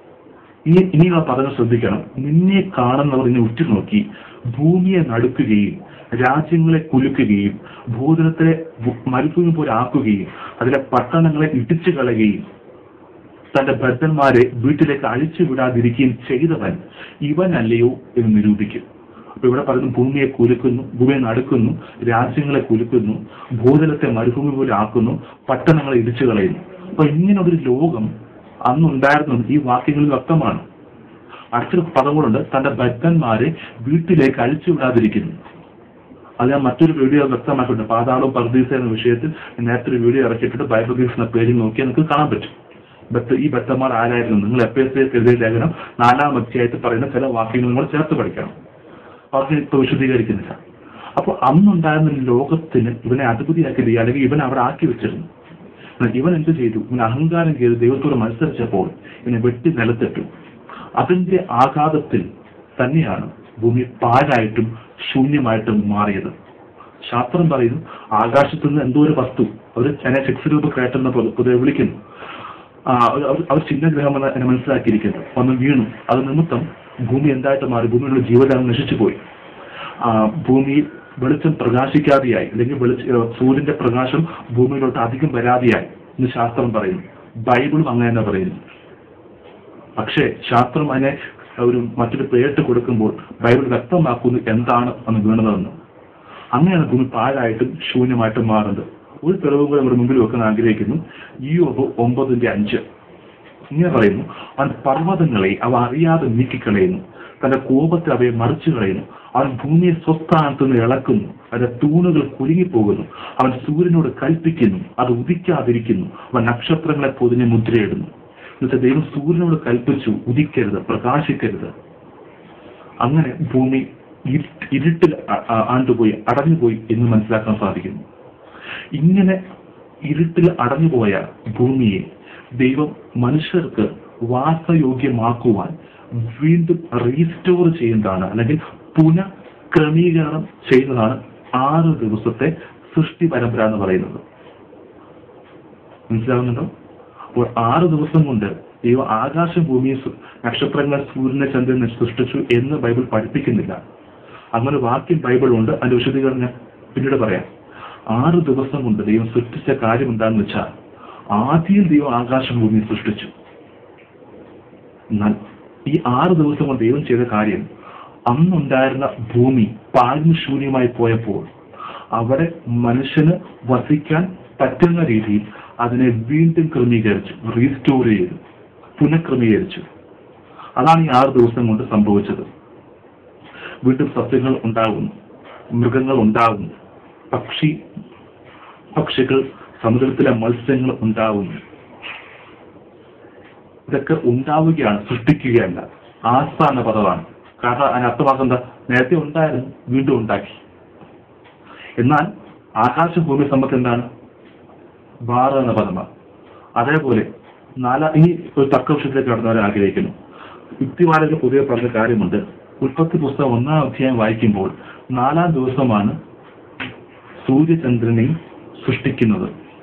ഇനി ഇനിയുള്ള പദങ്ങൾ ശ്രദ്ധിക്കണം നിന്നെ കാണുന്നവർ ഇനി ഉറ്റുനോക്കി ഭൂമിയെ നടുക്കുകയും രാജ്യങ്ങളെ കുലുക്കുകയും ഭൂതലത്തെ ഭൂ- മരുഭൂമി പോലെ ആക്കുകയും അതിലെ പട്ടണങ്ങളെ ഇടിച്ചു കളയുകയും തന്റെ ഭക്തന്മാരെ വീട്ടിലേക്ക് അഴിച്ചു വിടാതിരിക്കുകയും ചെയ്തവൻ ഇവനല്ലയോ എന്ന് നിരൂപിക്കും അപ്പൊ ഇവിടെ പറയുന്നു ഭൂമിയെ കുലുക്കുന്നു ഭൂമിയെ നടുക്കുന്നു രാജ്യങ്ങളെ കുലുക്കുന്നു ഭൂതലത്തെ മരുഭൂമി പോലെ ആക്കുന്നു പട്ടണങ്ങളെ ഇടിച്ചു കളയുന്നു അപ്പൊ ഇങ്ങനൊരു ലോകം അന്നുണ്ടായിരുന്നു ഈ വാക്യങ്ങളിൽ വ്യക്തമാണ് അടുത്തൊരു പദം കൂടെ തന്റെ ഭക്തന്മാരെ വീട്ടിലേക്ക് അഴിച്ചു വിടാതിരിക്കുന്നു അത് ഞാൻ മറ്റൊരു വീഡിയോ വ്യക്തമാക്കിയിട്ടുണ്ട് പാതാളവും പർദീസ എന്ന വിഷയത്തിൽ ഞാൻ നേരത്തെ ഒരു വീഡിയോ ഇറക്കിയിട്ടുണ്ട് ബൈബിൾ ഗ്രീസ് എന്ന പേജിൽ നോക്കിയാൽ നിങ്ങൾക്ക് കാണാൻ പറ്റും ബത്ത് ഈ ബത്തന്മാർ ആരായിരുന്നു നിങ്ങൾ എഫ് എസ് എഴുതിയ ലേഖനം നാലാം അധ്യായത്തിൽ പറയുന്ന ചില വാക്യങ്ങൾ നിങ്ങൾ ചേർത്ത് പഠിക്കണം അവർക്ക് ഇപ്പൊ വിശദീകരിക്കുന്നില്ല അപ്പൊ അന്നുണ്ടായിരുന്ന ലോകത്തിന് ഇവനെ അധിപതിയാക്കി അല്ലെങ്കിൽ ഇവനെ അവിടെ ആക്കി വെച്ചിരുന്നു എന്നാൽ ഇവൻ എന്ത് ചെയ്തു ഇവൻ അഹങ്കാരം ചെയ്ത് ദൈവത്തോട് മത്സരിച്ചപ്പോൾ ഇവനെ വെട്ടി നിലത്തിട്ടു അതിന്റെ ആഘാതത്തിൽ തന്നെയാണ് ഭൂമി പാഴായിട്ടും ശൂന്യമായിട്ടും മാറിയത് ശാസ്ത്രം പറയുന്നു ആകാശത്തു നിന്ന് എന്തോ ഒരു വസ്തു അവർ അതിനെ സെക്സ് രൂപ കയറ്റുന്ന പോലെ പൊതുവെ വിളിക്കുന്നു ആ, അവർ- അവർ- അവർ ചിഹ്നഗ്രഹം എന്ന് എന്നെ മനസ്സിലാക്കിയിരിക്കുന്നു വന്ന് വീണു അത് നിമിത്തം ഭൂമി എന്തായിട്ട് മാറി ഭൂമിയിലുള്ള ജീവജാലം നശിച്ചു പോയി ആ, ഭൂമിയിൽ വെളിച്ചം പ്രകാശിക്കാതെയായി അല്ലെങ്കിൽ വെളിച്ച ഏഹ് സൂര്യന്റെ പ്രകാശം ഭൂമിയിലോട്ട് അധികം വരാതെയായി എന്ന് ശാസ്ത്രം പറയുന്നു ബൈബിളും അങ്ങനെ തന്നെ പറയുന്നു പക്ഷേ ശാസ്ത്രം അതിനെ ഒരു മറ്റൊരു പേരിട്ട് കൊടുക്കുമ്പോൾ ബൈബിൾ വ്യക്തമാക്കുന്നു എന്താണ് അന്ന് വീണതെന്ന് അങ്ങനെയാണ് ഭൂമി പാഴായിട്ടും ശൂന്യമായിട്ടും മാറുന്നത് ഒരു തെളിവ് കൂടെ നമ്മുടെ മുമ്പിൽ വെക്കാൻ ആഗ്രഹിക്കുന്നു ഈ ഒമ്പതിന്റെ അഞ്ച് ഇങ്ങനെ പറയുന്നു അവൻ പർവ്വതങ്ങളെ അവ അറിയാതെ നീക്കിക്കളയുന്നു തന്റെ കോപത്തിൽ അവയെ മറിച്ചു കളയുന്നു അവൻ ഭൂമിയെ സ്വസ്ഥാനത്ത് നിന്ന് ഇളക്കുന്നു അതിന്റെ തൂണുകൾ കുലുങ്ങിപ്പോകുന്നു അവൻ സൂര്യനോട് കൽപ്പിക്കുന്നു അത് ഉദിക്കാതിരിക്കുന്നു അവൻ നക്ഷത്രങ്ങളെ പൊതിഞ്ഞ് മുദ്രയിടുന്നു എന്നുവെച്ചാൽ ദൈവം സൂര്യനോട് കൽപ്പിച്ചു ഉദിക്കരുത് പ്രകാശിക്കരുത് അങ്ങനെ ഭൂമി ഇരുട്ട് ഇരുട്ടിൽ ആ- ആ- ആണ്ടുപോയി അടഞ്ഞുപോയി എന്ന് മനസ്സിലാക്കാൻ സാധിക്കുന്നു ഇങ്ങനെ ഇരുട്ടിൽ അടഞ്ഞുപോയ ഭൂമിയെ ദൈവം മനുഷ്യർക്ക് വാസയോഗ്യമാക്കുവാൻ വീണ്ടും റീസ്റ്റോർ ചെയ്യുന്നതാണ് അല്ലെങ്കിൽ പുനഃക്രമീകരണം ചെയ്യുന്നതാണ് ആറ് ദിവസത്തെ സൃഷ്ടി പരമ്പര എന്ന് പറയുന്നത് മനസ്സിലാവുന്നുണ്ടോ അപ്പോൾ ആറ് ദിവസം കൊണ്ട് ദൈവം ആകാശം ഭൂമിയെ സു- നക്ഷത്രങ്ങൾ സൂര്യനെ ചന്ദ്രനെ സൃഷ്ടിച്ചു എന്ന് ബൈബിൾ പഠിപ്പിക്കുന്നില്ല അങ്ങനെ വാക്യം ബൈബിൾ ഉണ്ട് അതിന്റെ വിശദീകരണം ഞാൻ പിന്നീട് പറയാം ആറ് ദിവസം കൊണ്ട് ദൈവം സൃഷ്ടിച്ച കാര്യം എന്താണെന്ന് വെച്ചാൽ ആദ്യം ദൈവം ആകാശം ഭൂമിയെ സൃഷ്ടിച്ചു എന്നാൽ ഈ ആറ് ദിവസം കൊണ്ട് ദൈവം ചെയ്ത കാര്യം അന്നുണ്ടായിരുന്ന ഭൂമി പാഴ്ന്നു ശൂന്യമായി പോയപ്പോൾ അവിടെ മനുഷ്യന് വസിക്കാൻ പറ്റുന്ന രീതിയിൽ അതിനെ വീണ്ടും ക്രമീകരിച്ചു റീസ്റ്റോർ ചെയ്തു പുനഃക്രമീകരിച്ചു അതാണ് ഈ ആറ് ദിവസം കൊണ്ട് സംഭവിച്ചത് വീണ്ടും സസ്യങ്ങൾ ഉണ്ടാകുന്നു മൃഗങ്ങൾ ഉണ്ടാകുന്നു പക്ഷി പക്ഷികൾ സമുദ്രത്തിലെ മത്സ്യങ്ങൾ ഉണ്ടാകുന്നു ഇതൊക്കെ ഉണ്ടാവുകയാണ് സൃഷ്ടിക്കുകയല്ല ആസ്ഥാന പദമാണ് കാരണം അതിന് അർത്ഥമാക്കുന്നത് എന്താ നേരത്തെ ഉണ്ടായിരുന്നു വീണ്ടും ഉണ്ടാക്കി എന്നാൽ ആകാശഭൂമി സമ്പത്ത് എന്താണ് ബാറ എന്ന പദമാണ് അതേപോലെ നാലാ ഈ ഒരു തർക്കവൃക്ഷത്തിലേക്ക് കടന്നവരെ ആഗ്രഹിക്കുന്നു യുക്തിവാദകൾ പൊതുവെ പറഞ്ഞ കാര്യമുണ്ട് ഉൽപ്പത്തി പുസ്തകം ഒന്നാം അധ്യായം വായിക്കുമ്പോൾ നാലാം ദിവസമാണ് സൂര്യചന്ദ്രനെയും സൃഷ്ടിക്കുന്നത്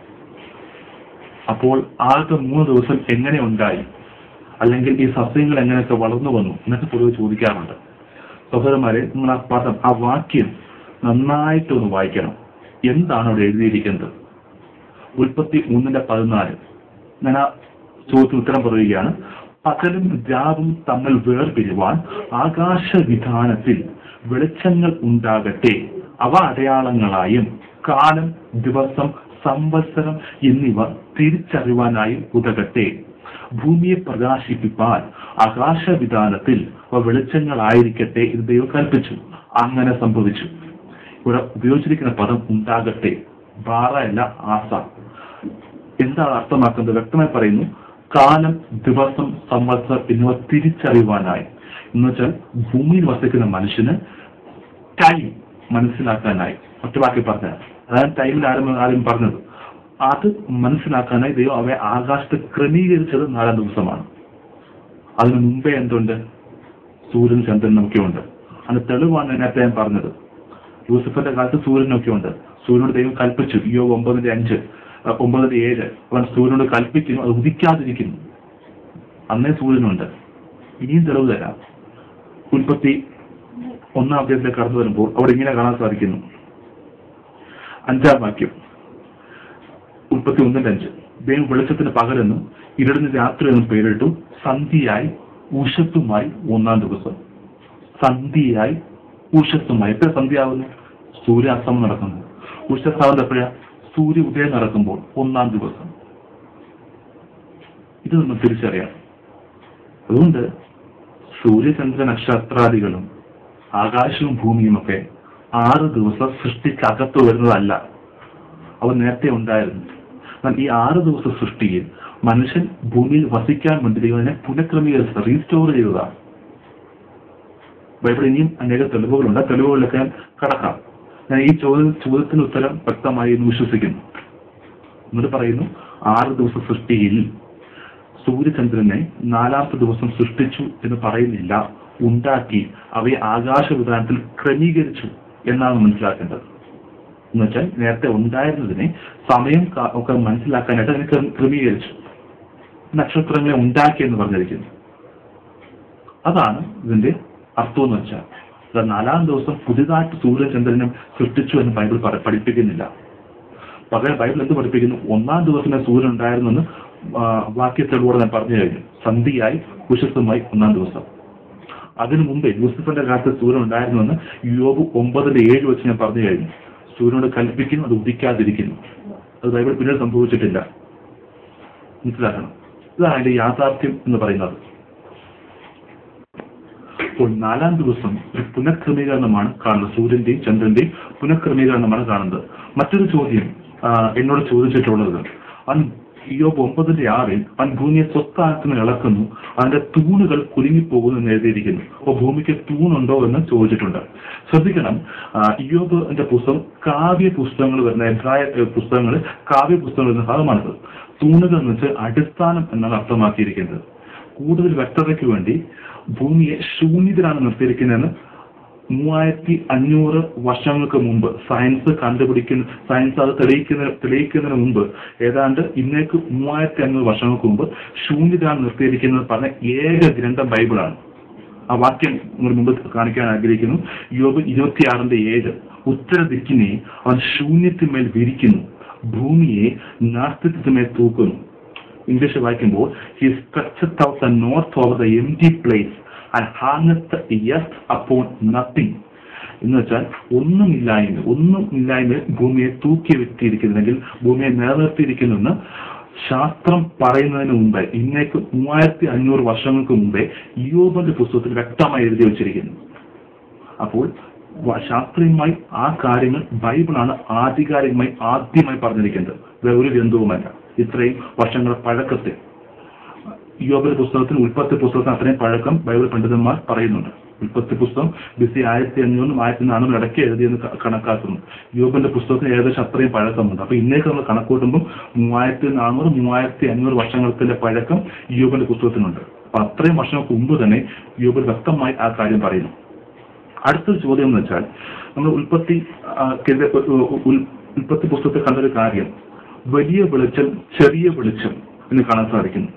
അപ്പോൾ ആദ്യത്തെ മൂന്ന് ദിവസം എങ്ങനെ ഉണ്ടായി അല്ലെങ്കിൽ ഈ സസ്യങ്ങൾ എങ്ങനെയൊക്കെ വളർന്നു വന്നു എന്നൊക്കെ പൊതുവെ ചോദിക്കാറുണ്ട് സഹോദരന്മാരെ നിങ്ങൾ ആ പദം ആ വാക്യം നന്നായിട്ടൊന്ന് വായിക്കണം എന്താണ് അവിടെ എഴുതിയിരിക്കുന്നത് ഉൽപ്പത്തി മൂന്നിന്റെ പതിനാല് ഞാൻ ആ ചോദ്യത്തിന് ഉത്തരം പറയുകയാണ് പകലും രാവും തമ്മിൽ വേർപിരിവാൻ ആകാശവിധാനത്തിൽ വെളിച്ചങ്ങൾ ഉണ്ടാകട്ടെ അവ അടയാളങ്ങളായും കാലം ദിവസം സംവത്സരം എന്നിവ തിരിച്ചറിവാനായും ഉതകട്ടെ ഭൂമിയെ പ്രകാശിപ്പിപ്പാൻ ആകാശവിധാനത്തിൽ അവ വെളിച്ചങ്ങളായിരിക്കട്ടെ ഇത് ദൈവം കൽപ്പിച്ചു അങ്ങനെ സംഭവിച്ചു ഇവിടെ ഉപയോഗിച്ചിരിക്കുന്ന പദം ഉണ്ടാകട്ടെ ബാറ അല്ല ആസ എന്താണ് അർത്ഥമാക്കുന്നത് വ്യക്തമായി പറയുന്നു കാലം ദിവസം സംവത്സരം എന്നിവ തിരിച്ചറിയുവാനായി എന്ന് വെച്ചാൽ ഭൂമിയിൽ വസിക്കുന്ന മനുഷ്യന് ടൈം മനസ്സിലാക്കാനായി ഒറ്റ വാക്കി പറഞ്ഞാൽ അതാണ് ടൈമിൽ ആരും ആരും പറഞ്ഞത് അത് മനസ്സിലാക്കാനായി ദൈവം അവയെ ആകാശത്ത് ക്രമീകരിച്ചത് നാലാം ദിവസമാണ് അതിനു മുമ്പേ എന്തുണ്ട് സൂര്യൻ ചന്ദ്രൻ ഒക്കെ ഉണ്ട് അതിന് തെളിവാണ് നേരത്തെ ഞാൻ പറഞ്ഞത് യൂസഫിന്റെ കാലത്ത് സൂര്യനൊക്കെ ഉണ്ട് സൂര്യനോട് ദൈവം കൽപ്പിച്ചു യോ ഒമ്പതിന്റെ അഞ്ച് അഹ് ഒമ്പതിന്റെ ഏഴ് അവൻ സൂര്യനോട് കൽപ്പിക്കുന്നു അത് ഉദിക്കാതിരിക്കുന്നു അന്നേ സൂര്യനുണ്ട് ഇനിയും തെളിവ് തരാം ഉൽപ്പത്തി ഒന്നാം അധ്യായത്തിലേക്ക് കടന്നു വരുമ്പോൾ അവിടെ ഇങ്ങനെ കാണാൻ സാധിക്കുന്നു അഞ്ചാം വാക്യം ഉൽപ്പത്തി ഒന്നിന്റെ അഞ്ച് ദൈവം വെളിച്ചത്തിന് പകലെന്നും ഇരുളിന് രാത്രി എന്നും പേരിട്ടു സന്ധിയായി ഉഷത്തുമായി ഒന്നാം ദിവസം സന്ധിയായി ഉഷത്തുമായി എപ്പോഴാ സന്ധ്യയാവുന്നു സൂര്യാസ്തമം നടക്കുന്നു ഉഷത്താവുന്നത് എപ്പോഴാ സൂര്യ ഉദയം നടക്കുമ്പോൾ ഒന്നാം ദിവസം ഇത് നമ്മൾ തിരിച്ചറിയാം അതുകൊണ്ട് സൂര്യചന്ദ്ര നക്ഷത്രാദികളും ആകാശവും ഭൂമിയും ഒക്കെ ആറ് ദിവസം സൃഷ്ടിക്കകത്ത് വരുന്നതല്ല അവ നേരത്തെ ഉണ്ടായിരുന്നു എന്നാൽ ഈ ആറ് ദിവസ സൃഷ്ടിയിൽ മനുഷ്യൻ ഭൂമിയിൽ വസിക്കാൻ വേണ്ടി ദൈവം അതിനെ പുനഃക്രമീകരിച്ചത് റീസ്റ്റോർ ചെയ്തതാണ് ബൈബിൾ ഇനിയും അനേക തെളിവുകളുണ്ട് ആ തെളിവുകളിലൊക്കെ ഞാൻ കടക്കാം ഞാൻ ഈ ചോദ്യ ചോദ്യത്തിന് ഉത്തരം വ്യക്തമായി എന്ന് വിശ്വസിക്കുന്നു എന്നിട്ട് പറയുന്നു ആറ് ദിവസ സൃഷ്ടിയിൽ സൂര്യചന്ദ്രനെ നാലാമത്തെ ദിവസം സൃഷ്ടിച്ചു എന്ന് പറയുന്നില്ല ഉണ്ടാക്കി അവയെ ആകാശ വിധാനത്തിൽ ക്രമീകരിച്ചു എന്നാണ് മനസ്സിലാക്കേണ്ടത് എന്ന് വെച്ചാൽ നേരത്തെ ഉണ്ടായിരുന്നതിനെ സമയം ക- ഒക്കെ മനസ്സിലാക്കാനായിട്ട് അതിനെ ക്രമ- ക്രമീകരിച്ചു നക്ഷത്രങ്ങളെ ഉണ്ടാക്കി എന്ന് പറഞ്ഞിരിക്കുന്നു അതാണ് ഇതിന്റെ അർത്ഥം എന്ന് വെച്ചാൽ അത് നാലാം ദിവസം പുതിയതായിട്ട് സൂര്യചന്ദ്രനും സൃഷ്ടിച്ചു എന്ന് ബൈബിൾ പറ- പഠിപ്പിക്കുന്നില്ല പകരം ബൈബിൾ എന്ത് പഠിപ്പിക്കുന്നു ഒന്നാം ദിവസം സൂര്യൻ ഉണ്ടായിരുന്നെന്ന് ആ, വാക്യത്തിലൂടെ ഞാൻ പറഞ്ഞു കഴിഞ്ഞു സന്ധിയായി കുശസ്തമായി ഒന്നാം ദിവസം അതിനു മുമ്പേ യൂസഫിന്റെ കാലത്ത് സൂര്യൻ ഉണ്ടായിരുന്നുവെന്ന് യോബ് ഒമ്പതിന്റെ ഏഴ് വെച്ച് ഞാൻ പറഞ്ഞു കഴിഞ്ഞു സൂര്യനോട് കൽപ്പിക്കുന്നു അത് ഉദിക്കാതിരിക്കുന്നു അത് ബൈബിൾ പിന്നീട് സംഭവിച്ചിട്ടില്ല മനസ്സിലാക്കണം ഇതാണ് അതിന്റെ യാഥാർത്ഥ്യം എന്ന് പറയുന്നത് അപ്പോൾ നാലാം ദിവസം ഒരു പുനഃക്രമീകരണമാണ് കാണുന്നത് സൂര്യന്റെയും ചന്ദ്രന്റെയും പുനഃക്രമീകരണമാണ് കാണുന്നത് മറ്റൊരു ചോദ്യം ആ, എന്നോട് ചോദിച്ചിട്ടുള്ളത് അവൻ യോബ് ഒമ്പതിന്റെ ആറിൽ അവൻ ഭൂമിയെ സ്വസ്ഥാനത്തിന് ഇളക്കുന്നു അതിന്റെ തൂണുകൾ കുലുങ്ങിപ്പോകുന്നു എന്ന് എഴുതിയിരിക്കുന്നു അപ്പോൾ ഭൂമിക്ക് തൂണുണ്ടോ എന്ന് ചോദിച്ചിട്ടുണ്ട് ശ്രദ്ധിക്കണം ആ, ഇയ്യോബിന്റെ പുസ്തകം കാവ്യ പുസ്തകങ്ങൾ വരുന്ന എബ്രായ പുസ്തകങ്ങൾ കാവ്യ പുസ്തകങ്ങൾ വരുന്ന ഭാഗമാണിത് തൂണുകൾ എന്ന് വെച്ച് അടിസ്ഥാനം എന്നാണ് അർത്ഥമാക്കിയിരിക്കുന്നത് കൂടുതൽ വ്യക്തതയ്ക്ക് വേണ്ടി ഭൂമിയെ ശൂന്യത്തിലാണ് നിർത്തിയിരിക്കുന്നതെന്ന് മൂവായിരത്തി അഞ്ഞൂറ് വർഷങ്ങൾക്ക് മുമ്പ് സയൻസ് കണ്ടുപിടിക്കുന്ന സയൻസ് അത് തെളിയിക്കുന്ന തെളിയിക്കുന്നതിന് മുമ്പ് ഏതാണ്ട് ഇന്നേക്ക് മൂവായിരത്തി അഞ്ഞൂറ് വർഷങ്ങൾക്ക് മുമ്പ് ശൂന്യത നിർത്തിയിരിക്കുന്നത് പറഞ്ഞ ഏക ഗ്രന്ഥം ബൈബിളാണ് ആ വാക്യം നിങ്ങൾ മുമ്പ് കാണിക്കാൻ ആഗ്രഹിക്കുന്നു യോബ് ഇരുപത്തിയാറിന്റെ ഏഴ് ഉത്തര ദിക്കിനെ അവൻ ശൂന്യത്തിന്മേൽ വിരിക്കുന്നു ഭൂമിയെ നാസ്തിത്വത്തിന്മേൽ തൂക്കുന്നു ഇംഗ്ലീഷ് വായിക്കുമ്പോൾ he stretched out the north of the empty place and hangeth yes upon nothing എന്ന് വെച്ചാൽ ഒന്നുമില്ലായ്മ ഒന്നുമില്ലായ്മ ഭൂമിയെ തൂക്കി വെട്ടിയിരിക്കുന്നെങ്കിൽ ഭൂമിയെ നിലനിർത്തിയിരിക്കുന്നെന്ന് ശാസ്ത്രം പറയുന്നതിന് മുമ്പേ ഇന്നേക്ക് മൂവായിരത്തി അഞ്ഞൂറ് വർഷങ്ങൾക്ക് മുമ്പേ യോബന്റെ പുസ്തകത്തിൽ വ്യക്തമായി എഴുതി വെച്ചിരിക്കുന്നു അപ്പോൾ വ- ശാസ്ത്രീയമായി ആ കാര്യങ്ങൾ ബൈബിളാണ് ആധികാരികമായി ആദ്യമായി പറഞ്ഞിരിക്കുന്നത് വേറെ ഒരു ഗ്രന്ഥവുമല്ല ഇത്രയും വർഷങ്ങളുടെ പഴക്കത്തെ യോബിന്റെ പുസ്തകത്തിന് ഉൽപ്പത്തി പുസ്തകത്തിന് അത്രയും പഴക്കം ബൈബിൾ പണ്ഡിതന്മാർ പറയുന്നുണ്ട് ഉൽപ്പത്തി പുസ്തകം ബിസി ആയിരത്തി അഞ്ഞൂറിനും ആയിരത്തി നാനൂറും ഇടയ്ക്ക് എഴുതിയെന്ന് ക- കണക്കാക്കുന്നു യോബിന്റെ പുസ്തകത്തിന് ഏകദേശം അത്രയും പഴക്കമുണ്ട് അപ്പൊ ഇന്നേക്ക് നമ്മൾ കണക്കൂട്ടുമ്പോൾ മൂവായിരത്തി നാനൂറ് മൂവായിരത്തി അഞ്ഞൂറ് വർഷങ്ങളുടെ പഴക്കം യോബിന്റെ പുസ്തകത്തിനുണ്ട് അപ്പൊ അത്രയും വർഷങ്ങൾക്ക് മുമ്പ് തന്നെ യോബിൽ വ്യക്തമായി ആ കാര്യം പറയുന്നു അടുത്തൊരു ചോദ്യം എന്ന് വെച്ചാൽ നമ്മൾ ഉൽപ്പത്തി ആ, കെഴുത- ഉ- ഉൽ- ഉൽപ്പത്തി പുസ്തകത്തിൽ കണ്ടൊരു കാര്യം വലിയ വെളിച്ചം ചെറിയ വെളിച്ചം എന്ന് കാണാൻ സാധിക്കുന്നു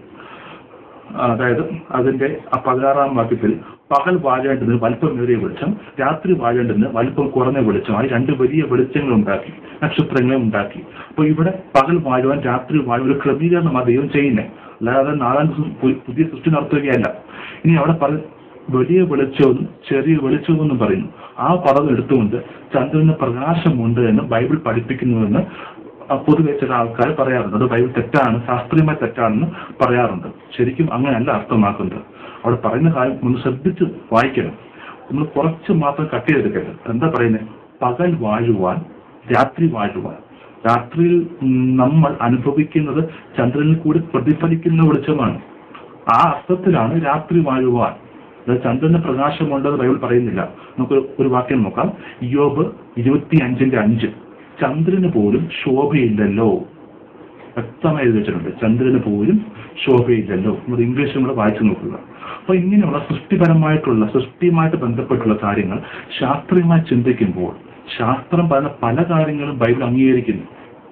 അതായത് അതിന്റെ ആ പതിനാറാം വാക്യത്തിൽ പകൽ വാഴേണ്ടതിന് വലിപ്പമേറിയ വെളിച്ചം രാത്രി വാഴേണ്ടതിന് വലിപ്പം കുറഞ്ഞ വെളിച്ചം ആ രണ്ട് വലിയ വെളിച്ചങ്ങൾ ഉണ്ടാക്കി നക്ഷത്രങ്ങളെ ഉണ്ടാക്കി അപ്പൊ ഇവിടെ പകൽ വാഴുവാൻ രാത്രി വാഴുവാൻ ഒരു ക്രമീകരണം ആ ദൈവം ചെയ്യുന്നേ അല്ലാതെ നാലാം ദിവസം പു- പുതിയ സൃഷ്ടി നടത്തുകയല്ല ഇനി അവിടെ പറ വലിയ വെളിച്ചവും ചെറിയ വെളിച്ചവും എന്ന് പറയുന്നു ആ പദം എടുത്തുകൊണ്ട് ചന്ദ്രന് പ്രകാശമുണ്ട് എന്ന് ബൈബിൾ പഠിപ്പിക്കുന്നുവെന്ന് ആ പൊതുവെ ചില ആൾക്കാർ പറയാറുണ്ട് അത് ബൈബിൾ തെറ്റാണ് ശാസ്ത്രീയമായി തെറ്റാണെന്ന് പറയാറുണ്ട് ശരിക്കും അങ്ങനെയല്ല അർത്ഥമാക്കുന്നത് അവിടെ പറയുന്ന കാര്യം ഒന്ന് ശ്രദ്ധിച്ച് വായിക്കണം നമ്മൾ കുറച്ച് മാത്രം കട്ട് ചെയ്തെടുക്കരുത് എന്താ പറയുന്നത് പകൽ വാഴുവാൻ രാത്രി വാഴുവാൻ രാത്രിയിൽ ഉം, നമ്മൾ അനുഭവിക്കുന്നത് ചന്ദ്രനിൽ കൂടി പ്രതിഫലിക്കുന്ന വെളിച്ചമാണ് ആ അർത്ഥത്തിലാണ് രാത്രി വാഴുവാൻ അതായത് ചന്ദ്രന് പ്രകാശമുണ്ടെന്ന് ബൈബിൾ പറയുന്നില്ല നമുക്ക് ഒരു വാക്യം നോക്കാം യോബ് ഇരുപത്തി അഞ്ചിന്റെ അഞ്ച് ചന്ദ്രന് പോലും ശോഭയില്ലല്ലോ വ്യക്തമായി എഴുതി വെച്ചിട്ടുണ്ട് ചന്ദ്രന് പോലും ശോഭയില്ലല്ലോ നമ്മൾ ഇംഗ്ലീഷും കൂടെ വായിച്ചു നോക്കുക അപ്പൊ ഇങ്ങനെയുള്ള സൃഷ്ടിപരമായിട്ടുള്ള സൃഷ്ടിയുമായിട്ട് ബന്ധപ്പെട്ടുള്ള കാര്യങ്ങൾ ശാസ്ത്രീയമായി ചിന്തിക്കുമ്പോൾ ശാസ്ത്രം പറയുന്ന പല കാര്യങ്ങളും ബൈബിൾ അംഗീകരിക്കുന്നു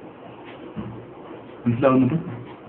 മനസ്സിലാവുന്നുണ്ട്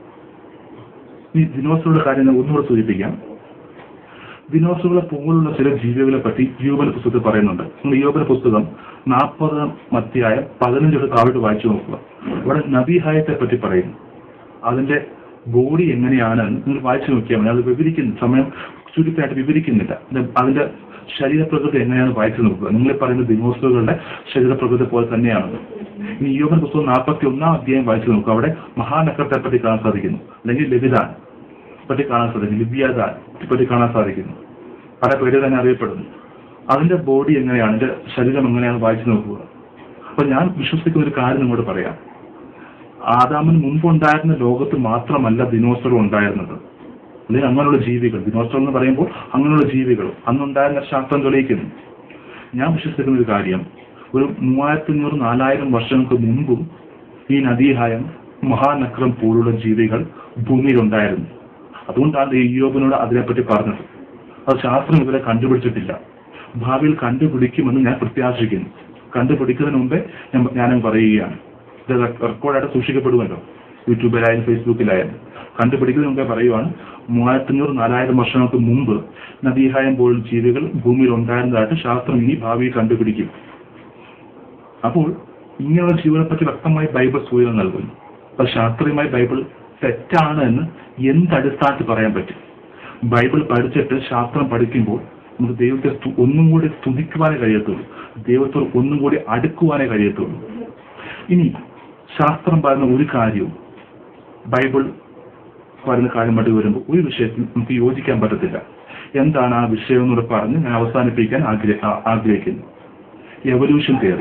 ഈ ദിനോസറുടെ കാര്യം ഞാൻ ഒന്നുകൂടെ സൂചിപ്പിക്കാം ദിനോസറുകളെ പോലുള്ള ചില ജീവികളെ പറ്റി യോബന്റെ പുസ്തകത്തിൽ പറയുന്നുണ്ട് നിങ്ങൾ യോബന്റെ പുസ്തകം നാൽപ്പതാം അധ്യായം പതിനഞ്ചൊക്കെ താഴോട്ട് വായിച്ചു നോക്കുക ഇവിടെ നബീഹായത്തെ പറ്റി പറയുന്നു അതിന്റെ ബോഡി എങ്ങനെയാണ് എന്ന് നിങ്ങൾ വായിച്ചു നോക്കിയാൽ മതി അത് വിവരിക്കുന്നു സമയം ചുരുക്കമായിട്ട് വിവരിക്കുന്നില്ല ഇത് അതിന്റെ ശരീരപ്രകൃതി എങ്ങനെയാണ് വായിച്ചു നോക്കുക നിങ്ങൾ ഈ പറയുന്ന ദിനോസറുകളുടെ ശരീരപ്രകൃതി പോലെ തന്നെയാണ് ഇനി യോബൻ പുസ്തകം നാൽപ്പത്തി ഒന്നാം അധ്യായം വായിച്ചു നോക്കുക അവിടെ മഹാനഗരത്തെ പറ്റി കാണാൻ സാധിക്കുന്നു അല്ലെങ്കിൽ ലഭിതാൻ പറ്റി കാണാൻ സാധിക്കും ലിബിയാദാൻ പറ്റി കാണാൻ സാധിക്കുന്നു പല പേര് തന്നെ അറിയപ്പെടുന്നു അതിന്റെ ബോഡി എങ്ങനെയാണ് അതിന്റെ ശരീരം എങ്ങനെയാണ് വായിച്ചു നോക്കുക അപ്പൊ ഞാൻ വിശ്വസിക്കുന്ന ഒരു കാര്യം നിങ്ങളോട് പറയാം ആദാമിന് മുമ്പുണ്ടായിരുന്ന ലോകത്ത് മാത്രമല്ല ദിനോസറും ഉണ്ടായിരുന്നത് അല്ലെങ്കിൽ അങ്ങനെയുള്ള ജീവികൾ ദിനോസർ എന്ന് പറയുമ്പോൾ അങ്ങനെയുള്ള ജീവികൾ അന്നുണ്ടായിരുന്ന ശാസ്ത്രം തെളിയിക്കുന്നു ഞാൻ വിശ്വസിക്കുന്ന ഒരു കാര്യം ഒരു മൂവായിരത്തി അഞ്ഞൂറ് നാലായിരം വർഷങ്ങൾക്ക് മുമ്പും ഈ നദീഹായം മഹാനക്രം പോലുള്ള ജീവികൾ ഭൂമിയിലുണ്ടായിരുന്നു അതുകൊണ്ടാണ് ഈ യോബിനോട് അതിനെപ്പറ്റി പറഞ്ഞത് അത് ശാസ്ത്രം ഇതുവരെ കണ്ടുപിടിച്ചിട്ടില്ല ഭാവിയിൽ കണ്ടുപിടിക്കുമെന്ന് ഞാൻ പ്രത്യാശിക്കുന്നു കണ്ടുപിടിക്കുന്നതിന് മുമ്പേ ഞാൻ ഞാനും പറയുകയാണ് ഇത് റെക്കോർഡായിട്ട് സൂക്ഷിക്കപ്പെടുമല്ലോ യൂട്യൂബിലായാലും ഫേസ്ബുക്കിലായാലും കണ്ടുപിടിക്കുന്നതിന് മുമ്പേ പറയുവാണ് മൂവായിരത്തഞ്ഞൂറ് നാലായിരം വർഷങ്ങൾക്ക് മുമ്പ് നദീഹായം പോലുള്ള ജീവികൾ ഭൂമിയിൽ ഉണ്ടായിരുന്നതായിട്ട് ശാസ്ത്രം ഇനി ഭാവിയിൽ കണ്ടുപിടിക്കും അപ്പോൾ ഇങ്ങനെയുള്ള ജീവികളെ പറ്റി വ്യക്തമായി ബൈബിൾ സൂചന നൽകുന്നു അപ്പൊ ശാസ്ത്രീയമായി ബൈബിൾ തെറ്റാണ് എന്ന് എന്ത് അടിസ്ഥാനത്തിൽ പറയാൻ പറ്റും ബൈബിൾ പഠിച്ചിട്ട് ശാസ്ത്രം പഠിക്കുമ്പോൾ നമുക്ക് ദൈവത്തെ സ്തു- ഒന്നും കൂടി സ്തുതിക്കുവാനേ കഴിയത്തുള്ളൂ ദൈവത്തോട് ഒന്നും കൂടി അടുക്കുവാനേ കഴിയത്തുള്ളൂ ഇനി ശാസ്ത്രം പറയുന്ന ഒരു കാര്യവും ബൈബിൾ പറയുന്ന കാര്യമായിട്ട് വരുമ്പോൾ ഒരു വിഷയത്തിൽ നമുക്ക് യോജിക്കാൻ പറ്റത്തില്ല എന്താണ് ആ വിഷയം എന്നൂടെ പറഞ്ഞ് ഞാൻ അവസാനിപ്പിക്കാൻ ആഗ്രഹ ആ- ആഗ്രഹിക്കുന്നു എവല്യൂഷൻ തിയറി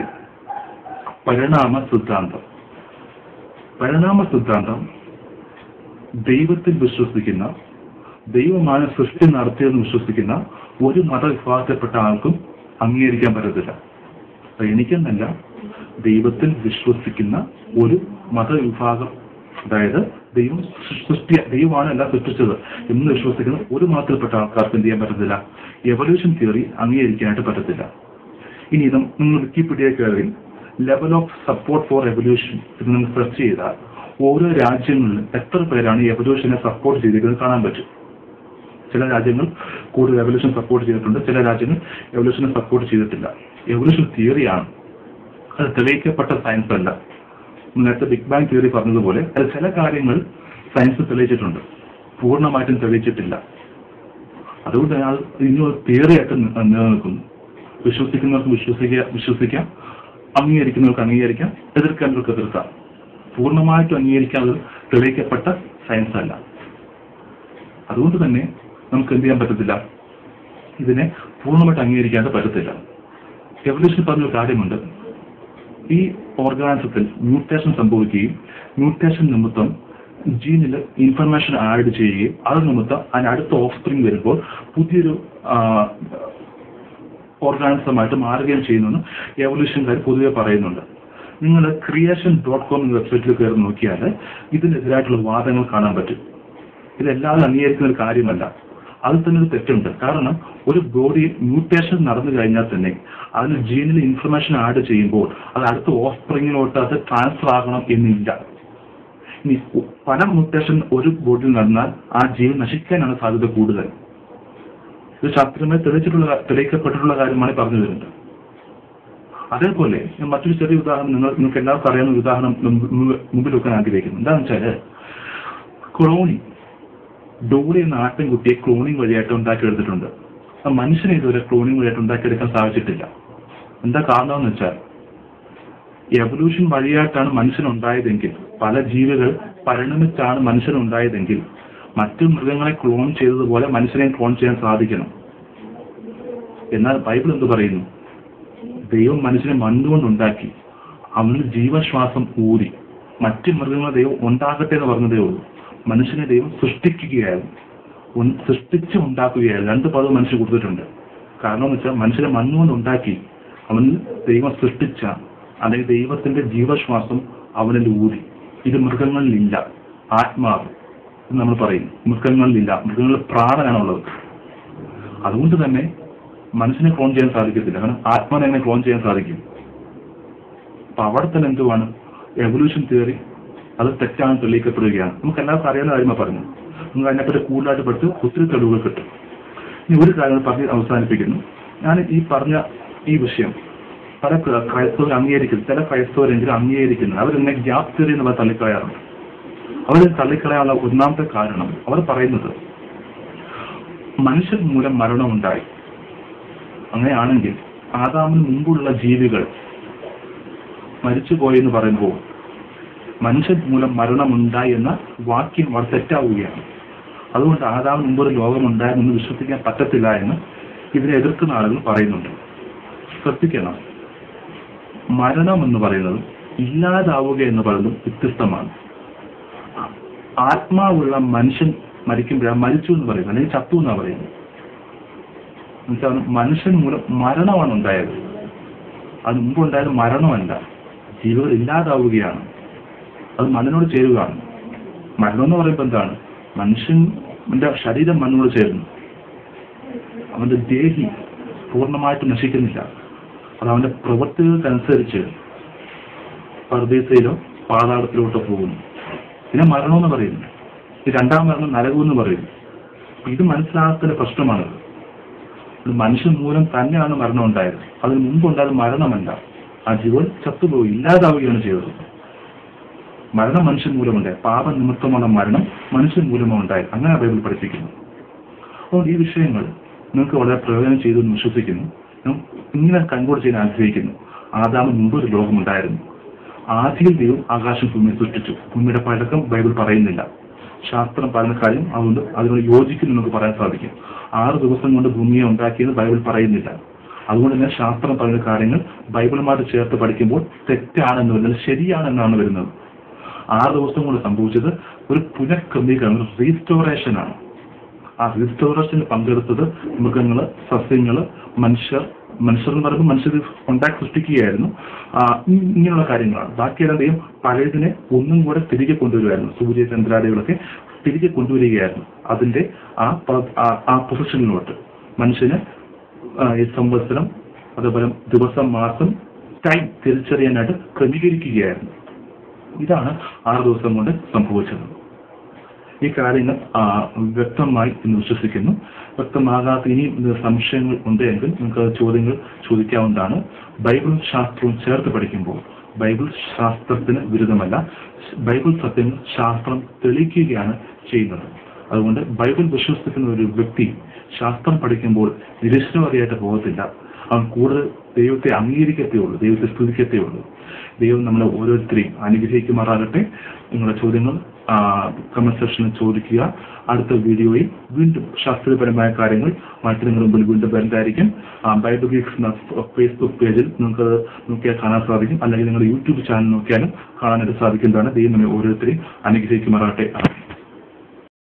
പരിണാമ സിദ്ധാന്തം പരിണാമ സിദ്ധാന്തം ദൈവത്തിൽ വിശ്വസിക്കുന്ന ദൈവമാണ് സൃഷ്ടി നടത്തിയതെന്ന് വിശ്വസിക്കുന്ന ഒരു മതവിഭാഗത്തിൽപ്പെട്ട ആൾക്കും അംഗീകരിക്കാൻ പറ്റത്തില്ല അപ്പൊ എനിക്കെന്നല്ല ദൈവത്തിൽ വിശ്വസിക്കുന്ന ഒരു മതവിഭാഗം അതായത് ദൈവം സൃഷ്ടി ദൈവമാണ് എല്ലാം സൃഷ്ടിച്ചത് എന്ന് വിശ്വസിക്കുന്ന ഒരു മതത്തിൽപ്പെട്ട ആൾക്കാർക്ക് എന്ത് ചെയ്യാൻ പറ്റത്തില്ല എവല്യൂഷൻ തിയറി അംഗീകരിക്കാനായിട്ട് പറ്റത്തില്ല ഇനി ഇത് നിങ്ങൾ വിക്കിപീഡിയ കയറി level of support for evolution ഇത് നിങ്ങൾ സെർച്ച് ചെയ്താൽ ഓരോ രാജ്യങ്ങളിലും എത്ര പേരാണ് ഈ എവല്യൂഷനെ സപ്പോർട്ട് ചെയ്തിരിക്കുന്നത് കാണാൻ പറ്റും ചില രാജ്യങ്ങൾ കൂടുതൽ എവല്യൂഷൻ സപ്പോർട്ട് ചെയ്തിട്ടുണ്ട് ചില രാജ്യങ്ങൾ എവല്യൂഷനെ സപ്പോർട്ട് ചെയ്തിട്ടില്ല എവല്യൂഷൻ തിയറിയാണ് അത് തെളിയിക്കപ്പെട്ട സയൻസ് അല്ല നേരത്തെ ബിഗ് ബാങ് തിയറി പറഞ്ഞതുപോലെ അത് ചില കാര്യങ്ങൾ സയൻസ് തെളിയിച്ചിട്ടുണ്ട് പൂർണ്ണമായിട്ടും തെളിയിച്ചിട്ടില്ല അതുകൊണ്ട് തന്നെ അത് ഇനി ഒരു തിയറിയായിട്ട് നി- നിലനിൽക്കുന്നു വിശ്വസിക്കുന്നവർക്ക് വിശ്വസിക്കുക വിശ്വസിക്കാം അംഗീകരിക്കുന്നവർക്ക് അംഗീകരിക്കാം എതിർക്കേണ്ടവർക്ക് എതിർക്കാം പൂർണ്ണമായിട്ടും അംഗീകരിക്കാൻ അത് തെളിയിക്കപ്പെട്ട സയൻസ് അല്ല അതുകൊണ്ട് തന്നെ നമുക്ക് എന്ത് ചെയ്യാൻ പറ്റത്തില്ല ഇതിനെ പൂർണ്ണമായിട്ട് അംഗീകരിക്കാതെ പറ്റത്തില്ല എവല്യൂഷൻ പറഞ്ഞൊരു കാര്യമുണ്ട് ഈ ഓർഗാനിസത്തിൽ മ്യൂട്ടേഷൻ സംഭവിക്കുകയും മ്യൂട്ടേഷൻ നിമിത്തം ജീനിൽ ഇൻഫർമേഷൻ ആഡ് ചെയ്യുകയും അത് നിമിത്തം അതിന് അടുത്ത ഓഫ് സ്പ്രിങ് വരുമ്പോൾ പുതിയൊരു ഓർഗാനിസമായിട്ട് മാറുകയും ചെയ്യുന്നെന്ന് എവല്യൂഷൻകാർ പൊതുവെ പറയുന്നുണ്ട് നിങ്ങൾ ക്രിയേഷൻ ഡോട്ട് കോം എന്ന വെബ്സൈറ്റിൽ കയറി നോക്കിയാൽ ഇതിനെതിരായിട്ടുള്ള വാദങ്ങൾ കാണാൻ പറ്റും ഇതെല്ലാവരും അംഗീകരിക്കുന്ന ഒരു കാര്യമല്ല അതിൽ തന്നെ ഒരു തെറ്റുണ്ട് കാരണം ഒരു ബോഡിയിൽ മ്യൂട്ടേഷൻ നടന്നു കഴിഞ്ഞാൽ തന്നെ അതിന് ജീനിൽ ഇൻഫർമേഷൻ ആഡ് ചെയ്യുമ്പോൾ അത് അടുത്ത ഓഫ് സ്പ്രിങ്ങിലോട്ട് അത് ട്രാൻസ്ഫർ ആകണം എന്നില്ല ഇനി പല മ്യൂട്ടേഷൻ ഒരു ബോഡിയിൽ നടന്നാൽ ആ ജീവൻ നശിക്കാനാണ് സാധ്യത കൂടുതൽ ഇത് ശാസ്ത്രീയമായി തെളിയിച്ചിട്ടുള്ള തെളിയിക്കപ്പെട്ടിട്ടുള്ള കാര്യമാണ് ഈ പറഞ്ഞു വരുന്നത് അതേപോലെ ഞാൻ മറ്റൊരു ചെറിയ ഉദാഹരണം നിങ്ങൾ നിങ്ങൾക്ക് എല്ലാവർക്കും അറിയാവുന്ന ഒരു ഉദാഹരണം മുമ്പ് മുമ്പ് മുമ്പിൽ വെക്കാൻ ആഗ്രഹിക്കുന്നു എന്താണെന്ന് വെച്ചാല് ക്ലോണിങ് ഡോളി എന്ന ആട്ടിൻകുട്ടിയെ ക്ലോണിങ് വഴിയായിട്ട് ഉണ്ടാക്കിയെടുത്തിട്ടുണ്ട് ആ മനുഷ്യനെ ഇതുവരെ ക്ലോണിങ് വഴിയായിട്ട് ഉണ്ടാക്കിയെടുക്കാൻ സാധിച്ചിട്ടില്ല എന്താ കാരണം എന്ന് വെച്ചാൽ എവല്യൂഷൻ വഴിയായിട്ടാണ് മനുഷ്യൻ ഉണ്ടായതെങ്കിൽ പല ജീവികൾ പരിണമിച്ചാണ് മനുഷ്യൻ ഉണ്ടായതെങ്കിൽ മറ്റു മൃഗങ്ങളെ ക്ലോൺ ചെയ്തതുപോലെ മനുഷ്യനെ ക്ലോൺ ചെയ്യാൻ സാധിക്കണം എന്നാൽ ബൈബിൾ എന്ത് പറയുന്നു ദൈവം മനുഷ്യനെ മണ്ണുകൊണ്ട് ഉണ്ടാക്കി അവന് ജീവശ്വാസം ഊതി മറ്റു മൃഗങ്ങളെ ദൈവം ഉണ്ടാകട്ടെ എന്ന് പറഞ്ഞതേ ഉള്ളൂ മനുഷ്യനെ ദൈവം സൃഷ്ടിക്കുകയായിരുന്നു ഉൻ- സൃഷ്ടിച്ച് ഉണ്ടാക്കുകയായിരുന്നു രണ്ട് പദം മനുഷ്യൻ കൊടുത്തിട്ടുണ്ട് കാരണം എന്ന് വെച്ചാൽ മനുഷ്യനെ മണ്ണുകൊണ്ട് ഉണ്ടാക്കി അവന് ദൈവം സൃഷ്ടിച്ച അല്ലെങ്കിൽ ദൈവത്തിന്റെ ജീവശ്വാസം അവനിൽ ഊതി ഇത് മൃഗങ്ങളിലില്ല ആത്മാവ് എന്ന് നമ്മൾ പറയും മൃഗങ്ങളിലില്ല മൃഗങ്ങളിൽ പ്രാണനാണുള്ളത് അതുകൊണ്ട് തന്നെ മനുഷ്യനെ ക്ലോൺ ചെയ്യാൻ സാധിക്കത്തില്ല കാരണം ആത്മാവിനെ എങ്ങനെ ക്ലോൺ ചെയ്യാൻ സാധിക്കും അപ്പൊ അവിടെ തന്നെ എന്തുവാണ് എവല്യൂഷൻ തിയറി അത് തെറ്റാണ് തെളിയിക്കപ്പെടുകയാണ് നമുക്ക് എല്ലാവർക്കും അറിയാവുന്ന കാര്യമാണ് പറഞ്ഞു നമുക്ക് അതിനെപ്പറ്റി കൂടുതലായിട്ട് പഠിച്ച് ഒത്തിരി തെളിവുകൾ കിട്ടും ഇനി ഒരു കാര്യം പറഞ്ഞ് അവസാനിപ്പിക്കുന്നു ഞാൻ ഈ പറഞ്ഞ ഈ വിഷയം പല ക്ര- ക്രൈസ്തവർ അംഗീകരിക്കുന്നു ചില ക്രൈസ്തവരെങ്കിലും അംഗീകരിക്കുന്നു അവരിങ്ങനെ ഗ്യാപ് തിയറി എന്നുള്ള തള്ളിക്കളയാറുണ്ട് അവർ തള്ളിക്കളയാനുള്ള ഒന്നാമത്തെ കാരണം അവർ പറയുന്നത് മനുഷ്യൻ മൂലം മരണമുണ്ടായി അങ്ങനെയാണെങ്കിൽ ആദാമിന് മുമ്പുള്ള ജീവികൾ മരിച്ചുപോയി എന്ന് പറയുമ്പോൾ മനുഷ്യൻ മൂലം മരണമുണ്ടായി എന്ന വാക്യം വളരെ തെറ്റാവുകയാണ് അതുകൊണ്ട് ആദാമിന് മുമ്പ് ഒരു ലോകമുണ്ടായെന്ന് വിശ്വസിക്കാൻ പറ്റത്തില്ല എന്ന് ഇതിനെ എതിർക്കുന്ന ആളുകൾ പറയുന്നുണ്ട് ശ്രദ്ധിക്കണം മരണം എന്ന് പറയുന്നത് ഇല്ലാതാവുക എന്ന് പറയുന്നത് വ്യത്യസ്തമാണ് ആത്മാവുള്ള മനുഷ്യൻ മരിക്കുമ്പോഴാണ് മരിച്ചു എന്ന് പറയുന്നത് അല്ലെങ്കിൽ ചത്തു എന്നാണ് പറയുന്നത് എന്നുവെച്ചാൽ മനുഷ്യൻ മൂലം മരണമാണ് ഉണ്ടായത് അത് മുമ്പ് ഉണ്ടായത് മരണമല്ല ജീവികൾ ഇല്ലാതാവുകയാണ് അത് മണ്ണിനോട് ചേരുകയാണ് മരണം എന്ന് പറയുമ്പോൾ എന്താണ് മനുഷ്യന്റെ ശരീരം മണ്ണിനോട് ചേരുന്നു അവന്റെ ദേഹി പൂർണ്ണമായിട്ട് നശിക്കുന്നില്ല അത് അവന്റെ പ്രവൃത്തികൾക്കനുസരിച്ച് പർദീസയിലോ പാതാളത്തിലോട്ടോ പോകുന്നു പിന്നെ മരണം എന്ന് പറയുന്നു ഈ രണ്ടാം മരണം നരകം എന്ന് പറയുന്നു അപ്പൊ ഇത് മനസ്സിലാക്കുന്ന പ്രശ്നമാണത് ഇത് മനുഷ്യൻ മൂലം തന്നെയാണ് മരണം ഉണ്ടായത് അതിന് മുമ്പ് ഉണ്ടായത് മരണമല്ല ആ ജീവൻ ചത്തുപോയി ഇല്ലാതാവുകയാണ് ചെയ്തത് മരണം മനുഷ്യൻ മൂലമുണ്ടായി പാപനിമിത്തമുള്ള മരണം മനുഷ്യൻ മൂലമാണ് ഉണ്ടായത് അങ്ങനെ ബൈബിൾ പഠിപ്പിക്കുന്നു അതുകൊണ്ട് ഈ വിഷയങ്ങൾ നിങ്ങൾക്ക് വളരെ പ്രയോജനം ചെയ്തു എന്ന് വിശ്വസിക്കുന്നു ഞാൻ ഇങ്ങനെ കൺക്ലൂഡ് ചെയ്യാൻ ആഗ്രഹിക്കുന്നു ആദാമിന് മുമ്പ് ഒരു ലോകമുണ്ടായിരുന്നു ആദ്യം ദൈവം ആകാശം ഭൂമിയെ സൃഷ്ടിച്ചു ഭൂമിയുടെ പഴക്കം ബൈബിൾ പറയുന്നില്ല ശാസ്ത്രം പറയുന്ന കാര്യം അതുകൊണ്ട് അതിനോട് യോജിക്കുന്നു നമുക്ക് പറയാൻ സാധിക്കും ആറ് ദിവസം കൊണ്ട് ഭൂമിയെ ഉണ്ടാക്കിയത് ബൈബിൾ പറയുന്നില്ല അതുകൊണ്ട് തന്നെ ശാസ്ത്രം പറയുന്ന കാര്യങ്ങൾ ബൈബിളുമായിട്ട് ചേർത്ത് പഠിക്കുമ്പോൾ തെറ്റാണെന്ന് വരുന്നത് ശരിയാണെന്നാണ് വരുന്നത് ആറ് ദിവസം കൊണ്ട് സംഭവിച്ചത് ഒരു പുനഃക്രമീകരണം റീസ്റ്റോറേഷൻ ആണ് ആ റീസ്റ്റോറേഷനിൽ പങ്കെടുത്തത് മൃഗങ്ങള് സസ്യങ്ങള് മനുഷ്യർ മനുഷ്യർ എന്ന് പറയുമ്പോൾ മനുഷ്യർ ഉണ്ടാക്കി സൃഷ്ടിക്കുകയായിരുന്നു ആ, ഇ- ഇങ്ങനെയുള്ള കാര്യങ്ങളാണ് ബാക്കിയെല്ലാം ദൈവം പഴയതിനെ ഒന്നും കൂടെ തിരികെ കൊണ്ടുവരുമായിരുന്നു സൂര്യ ചന്ദ്രാദികളൊക്കെ തിരികെ കൊണ്ടുവരികയായിരുന്നു അതിന്റെ ആ പ- ആ- ആ പൊസിഷനിലോട്ട് മനുഷ്യന് ആ, ഈ സംവത്സരം അതുപോലെ ദിവസം മാസം ടൈം തിരിച്ചറിയാനായിട്ട് ക്രമീകരിക്കുകയായിരുന്നു ഇതാണ് ആറ് ദിവസം കൊണ്ട് സംഭവിച്ചത് ഈ കാര്യങ്ങൾ ആ, വ്യക്തമായി എന്ന് വിശ്വസിക്കുന്നു വ്യക്തമാകാത്ത ഇനിയും ഇത് സംശയങ്ങൾ ഉണ്ടെങ്കിൽ നിങ്ങൾക്ക് ചോദ്യങ്ങൾ ചോദിക്കാവുന്നതാണ് ബൈബിളും ശാസ്ത്രവും ചേർത്ത് പഠിക്കുമ്പോൾ ബൈബിൾ ശാസ്ത്രത്തിന് വിരുദ്ധമല്ല ബൈബിൾ സത്യങ്ങൾ ശാസ്ത്രം തെളിയിക്കുകയാണ് ചെയ്യുന്നത് അതുകൊണ്ട് ബൈബിൾ വിശ്വസിക്കുന്ന ഒരു വ്യക്തി ശാസ്ത്രം പഠിക്കുമ്പോൾ നിരീശ്വരവാദിയായിട്ട് പോകത്തില്ല അവൻ കൂടുതൽ ദൈവത്തെ അംഗീകരിക്കത്തേ ഉള്ളൂ ദൈവത്തെ സ്തുതിക്കത്തേ ഉള്ളൂ ദൈവം നമ്മളെ ഓരോരുത്തരെയും അനുഗ്രഹിക്കുമാറാകട്ടെ നിങ്ങളുടെ ചോദ്യങ്ങൾ കമന്റ് സെക്ഷനിൽ ചോദിക്കുക അടുത്ത വീഡിയോയിൽ വീണ്ടും ശാസ്ത്രീയപരമായ കാര്യങ്ങൾ മറ്റു നിങ്ങളുടെ മുമ്പിൽ വീണ്ടും വരുന്നതായിരിക്കും ആ, ബൈബിൾ ഗീക്സ് എന്ന ഫേസ്ബുക്ക് പേജിൽ നിങ്ങൾക്ക് നോക്കിയാൽ കാണാൻ സാധിക്കും അല്ലെങ്കിൽ നിങ്ങളുടെ യൂട്യൂബ് ചാനൽ നോക്കിയാലും കാണാനായിട്ട് സാധിക്കുന്നതാണ് ദൈവം നമ്മെ ഓരോരുത്തരെയും അനുഗ്രഹിക്കുമാറാകട്ടെ